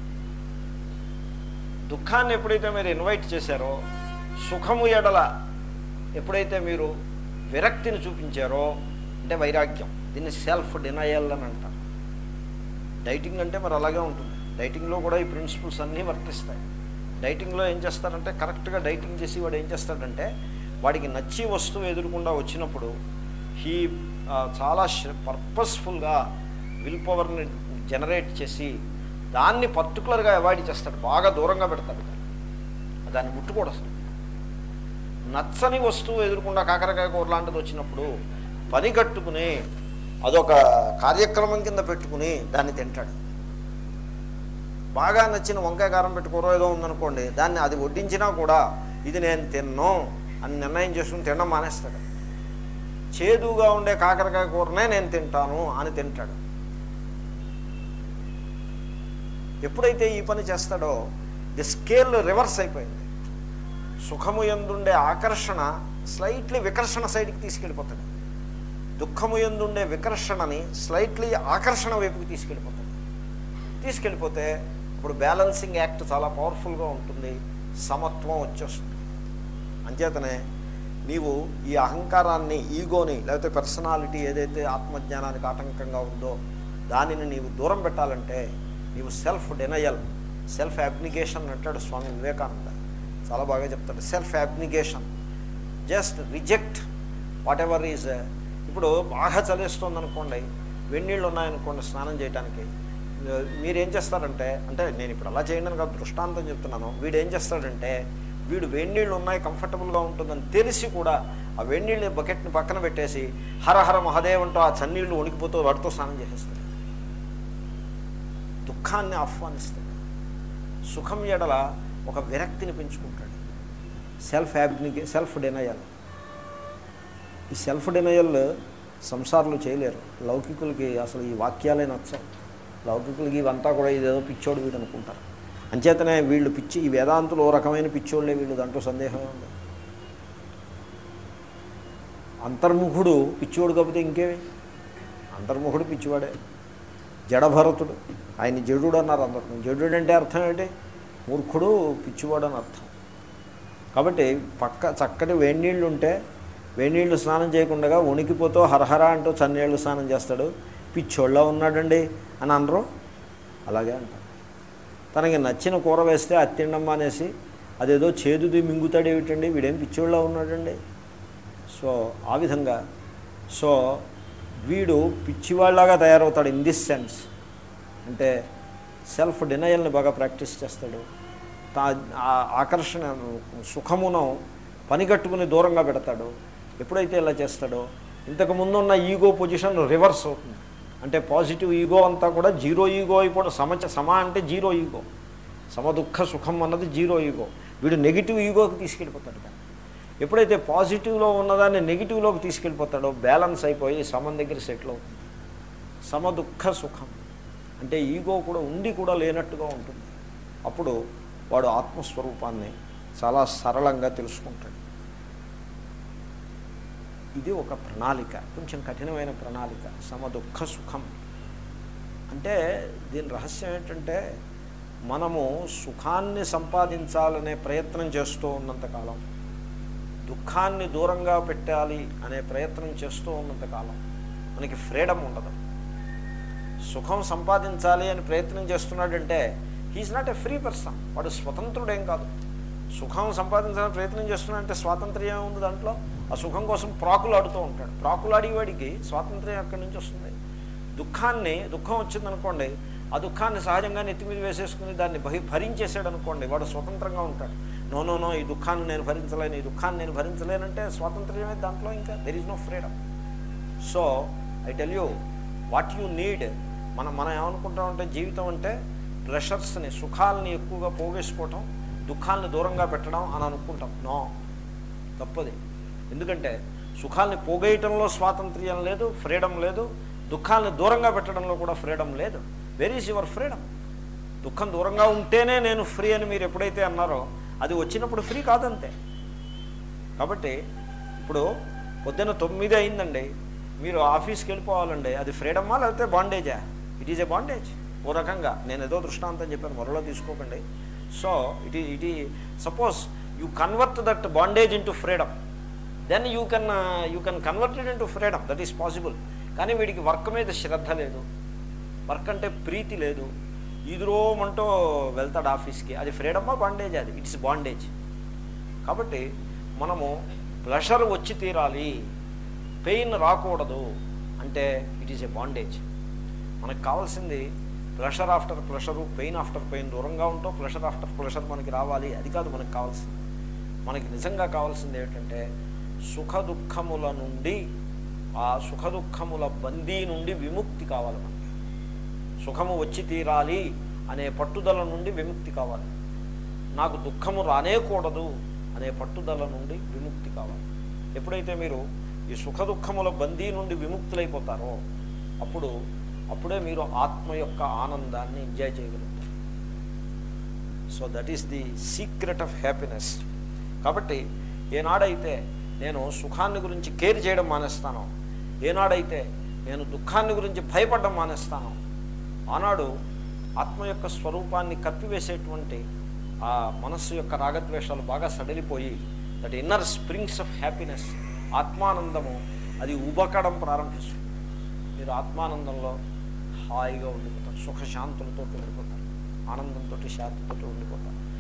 Speaker 2: దుఃఖాన్ని ఎప్పుడైతే మీరు ఇన్వైట్ చేశారో సుఖము ఎడల ఎప్పుడైతే మీరు విరక్తిని చూపించారో అంటే వైరాగ్యం దీన్ని సెల్ఫ్ డినయల్ అని అంటారు డైటింగ్ అంటే మరి అలాగే ఉంటుంది డైటింగ్లో కూడా ఈ ప్రిన్సిపల్స్ అన్నీ వర్తిస్తాయి డైటింగ్లో ఏం చేస్తారంటే కరెక్ట్గా డైటింగ్ చేసి వాడు ఏం చేస్తాడంటే వాడికి నచ్చి వస్తువు ఎదురకుండా వచ్చినప్పుడు హీ చాలా పర్పస్ఫుల్గా విల్ పవర్ని జనరేట్ చేసి దాన్ని పర్టికులర్గా అవాయిడ్ చేస్తాడు బాగా దూరంగా పెడతాడు దాన్ని. దాన్ని ముట్టుకోడు అసలు నచ్చని వస్తువు ఎదురకుండా కాకరకాయ కూర లాంటిది వచ్చినప్పుడు పని కట్టుకుని అదొక కార్యక్రమం కింద పెట్టుకుని దాన్ని తింటాడు బాగా నచ్చిన వంకాయ కారం పెట్టుకోరో ఏదో ఉందనుకోండి దాన్ని అది వడ్డించినా కూడా ఇది నేను తిన్ను అని నిర్ణయం చేసుకుని తినడం మానేస్తాడు చేదుగా ఉండే కాకరకాయ కూరనే నేను తింటాను అని తింటాడు ఎప్పుడైతే ఈ పని చేస్తాడో ది స్కేల్ రివర్స్ అయిపోయింది సుఖము ఎందుండే ఆకర్షణ స్లైట్లీ వికర్షణ సైడ్కి తీసుకెళ్ళిపోతుంది దుఃఖము ఎందుండే వికర్షణని స్లైట్లీ ఆకర్షణ వైపుకి తీసుకెళ్ళిపోతుంది తీసుకెళ్ళిపోతే ఇప్పుడు బ్యాలెన్సింగ్ యాక్ట్ చాలా పవర్ఫుల్గా ఉంటుంది సమత్వం వచ్చేస్తుంది అంచేతనే నీవు ఈ అహంకారాన్ని ఈగోని లేకపోతే పర్సనాలిటీ ఏదైతే ఆత్మజ్ఞానానికి ఆటంకంగా ఉందో దానిని నీవు దూరం పెట్టాలంటే నీవు సెల్ఫ్ డినయల్ సెల్ఫ్ అబ్నిగేషన్ అంటాడు స్వామి వివేకానంద చాలా బాగా చెప్తాడు self abnegation just reject whatever is ఇప్పుడు బాగా చలేస్తుంది అనుకోండి వెన్నీళ్ళు ఉన్నాయనుకోండి స్నానం చేయడానికి మీరు ఏం చేస్తారంటే అంటే నేను ఇప్పుడు అలా చేయండి అని కాదు దృష్టాంతం చెప్తున్నాను వీడు ఏం చేస్తాడంటే వీడు వేడినీళ్ళు ఉన్నాయి కంఫర్టబుల్గా ఉంటుందని తెలిసి కూడా ఆ వేడినీళ్ళ బకెట్ని పక్కన పెట్టేసి హరహర మహాదేవ్ అంటూ ఆ చన్నీళ్ళు వణికిపోతూ వాటితో స్నానం చేసేస్తాడు దుఃఖాన్ని ఆహ్వానిస్తాడు సుఖం ఎడల ఒక విరక్తిని పెంచుకుంటాడు సెల్ఫ్ యాబ్నిగే సెల్ఫ్ డినయల్ ఈ సెల్ఫ్ డినయల్ సంసారాలు చేయలేరు లౌకికులకి అసలు ఈ వాక్యాలే నచ్చవు లౌకికులకి ఇవంతా కూడా ఇదేదో పిచ్చోడు వీడు అనుకుంటారు అంచేతనే వీళ్ళు పిచ్చి ఈ వేదాంతులు ఓ రకమైన పిచ్చోళ్ళే వీళ్ళు దాంట్లో సందేహమే ఉంది అంతర్ముఖుడు పిచ్చివాడు కాకపోతే ఇంకేమి అంతర్ముఖుడు పిచ్చివాడే జడభరతుడు ఆయన జడుడు అన్నారు అందరు జడుడు అంటే అర్థం ఏంటి మూర్ఖుడు పిచ్చివాడు అని అర్థం కాబట్టి పక్క చక్కటి వేడినీళ్ళు ఉంటే వేడినీళ్ళు స్నానం చేయకుండా వణికిపోతూ హరహర అంటూ చన్నీళ్ళు స్నానం చేస్తాడు పిచ్చోళ్ళ ఉన్నాడండి అని అనరు అలాగే అంటారు తనకి నచ్చిన కూర వేస్తే అది తినడం అనేసి అదేదో చేదుది మింగుతాడు ఏమిటండి వీడేం పిచ్చోళ్ళ ఉన్నాడండి సో ఆ విధంగా సో వీడు పిచ్చివాళ్ళలాగా తయారవుతాడు ఇన్ దిస్ సెన్స్ అంటే సెల్ఫ్ డినయల్ని బాగా ప్రాక్టీస్ చేస్తాడు తా ఆ ఆకర్షణ సుఖమును పనిగట్టుకుని దూరంగా పెడతాడు ఎప్పుడైతే ఇలా చేస్తాడో ఇంతకు ముందు ఉన్న ఈగో పొజిషన్ రివర్స్ అవుతుంది అంటే పాజిటివ్ ఈగో అంతా కూడా జీరో ఈగో అయిపోవడం సమచ సమ అంటే జీరో ఈగో సమ దుఃఖ సుఖం అన్నది జీరో ఈగో వీడు నెగిటివ్ ఈగోకి తీసుకెళ్ళిపోతాడు దాన్ని ఎప్పుడైతే పాజిటివ్లో ఉన్నదాన్ని నెగిటివ్లోకి తీసుకెళ్ళిపోతాడో బ్యాలెన్స్ అయిపోయి సమం దగ్గర సెటిల్ అవుతుంది సమ దుఃఖ సుఖం అంటే ఈగో కూడా ఉండి కూడా లేనట్టుగా ఉంటుంది అప్పుడు వాడు ఆత్మస్వరూపాన్ని చాలా సరళంగా తెలుసుకుంటాడు ఇది ఒక ప్రణాళిక కొంచెం కఠినమైన ప్రణాళిక సమ దుఃఖ సుఖం అంటే దీని రహస్యం ఏంటంటే మనము సుఖాన్ని సంపాదించాలనే ప్రయత్నం చేస్తూ ఉన్నంతకాలం దుఃఖాన్ని దూరంగా పెట్టాలి అనే ప్రయత్నం చేస్తూ ఉన్నంతకాలం మనకి ఫ్రీడమ్ ఉండదు సుఖం సంపాదించాలి అని ప్రయత్నం చేస్తున్నాడంటే he is not a free person వాడు స్వతంత్రుడేం కాదు సుఖం సంపాదించాలని ప్రయత్నం చేస్తున్నాడంటే స్వాతంత్ర్యం ఏముంది దాంట్లో ఆ సుఖం కోసం ప్రాకులాడుతూ ఉంటాడు ప్రాకులాడేవాడికి స్వాతంత్ర్యం ఎక్కడి నుంచి వస్తుంది దుఃఖాన్ని దుఃఖం వచ్చిందనుకోండి ఆ దుఃఖాన్ని సహజంగా నెత్తి మీద వేసేసుకుని దాన్ని భరి భరించేసాడు అనుకోండి వాడు స్వతంత్రంగా ఉంటాడు నో నో నో ఈ దుఃఖాన్ని నేను భరించలేను ఈ దుఃఖాన్ని నేను భరించలేనంటే స్వాతంత్ర్యమే దాంట్లో ఇంకా there is no freedom so I tell you what you need మనం మనం ఏమనుకుంటామంటే జీవితం అంటే ప్రెషర్స్ని సుఖాలని ఎక్కువగా పోగేసుకోవటం దుఃఖాలను దూరంగా పెట్టడం అని అనుకుంటాం నో తప్పది ఎందుకంటే సుఖాలని పోగేయటంలో స్వాతంత్ర్యం లేదు ఫ్రీడమ్ లేదు దుఃఖాలను దూరంగా పెట్టడంలో కూడా ఫ్రీడమ్ లేదు వెర్ ఈజ్ యువర్ ఫ్రీడమ్ దుఃఖం దూరంగా ఉంటేనే నేను ఫ్రీ అని మీరు ఎప్పుడైతే అన్నారో అది వచ్చినప్పుడు ఫ్రీ కాదంతే కాబట్టి ఇప్పుడు పొద్దున్న తొమ్మిది అయిందండి మీరు ఆఫీస్కి వెళ్ళిపోవాలండి అది ఫ్రీడమా లేకపోతే బాండేజా ఇట్ ఈజ్ ఏ బాండేజ్ ఓ రకంగా నేను ఏదో దృష్టాంతం చెప్పాను మరలో తీసుకోకండి సో ఇట్ ఈ ఇట్ ఈ suppose you convert that bondage into freedom then you can you can convert it into freedom that is possible కానీ వీడికి వర్క్ మీద శ్రద్ధ లేదు వర్క్ అంటే ప్రీతి లేదు ఈదురోమంటూ వెళ్తాడు ఆఫీస్కి అది ఫ్రీడమా బాండేజ్ అది ఇట్స్ బాండేజ్ కాబట్టి మనము ప్లెషర్ వచ్చి తీరాలి పెయిన్ రాకూడదు అంటే ఇట్ ఈస్ ఏ బాండేజ్ మనకు కావాల్సింది pleasure after pleasure pain after pain దూరంగా ఉంటూ ప్లెషర్ ఆఫ్టర్ ప్లెషర్ మనకి రావాలి అది కాదు మనకు కావాల్సింది మనకి నిజంగా కావాల్సింది ఏంటంటే సుఖ దుఃఖముల నుండి ఆ సుఖ దుఃఖముల బందీ నుండి విముక్తి కావాలి మనకి సుఖము వచ్చి తీరాలి అనే పట్టుదల నుండి విముక్తి కావాలి నాకు దుఃఖము రానేకూడదు అనే పట్టుదల నుండి విముక్తి కావాలి ఎప్పుడైతే మీరు ఈ సుఖ దుఃఖముల బందీ నుండి విముక్తులైపోతారో అప్పుడు అప్పుడే మీరు ఆత్మ యొక్క ఆనందాన్ని ఎంజాయ్ చేయగలుగుతారు so that is the secret of happiness కాబట్టి ఏనాడైతే నేను సుఖాన్ని గురించి కేర్ చేయడం మానేస్తానో ఏనాడైతే నేను దుఃఖాన్ని గురించి భయపడడం మానేస్తానో ఆనాడు ఆత్మ యొక్క స్వరూపాన్ని కప్పివేసేటువంటి ఆ మనస్సు యొక్క రాగద్వేషాలు బాగా సడలిపోయి that inner springs of happiness ఆత్మానందము అది ఉబకడం ప్రారంభిస్తుంది మీరు ఆత్మానందంలో హాయిగా ఉండిపోతారు సుఖశాంతులతో ఉండిపోతారు ఆనందంతో శాంతితో ఉండిపోతారు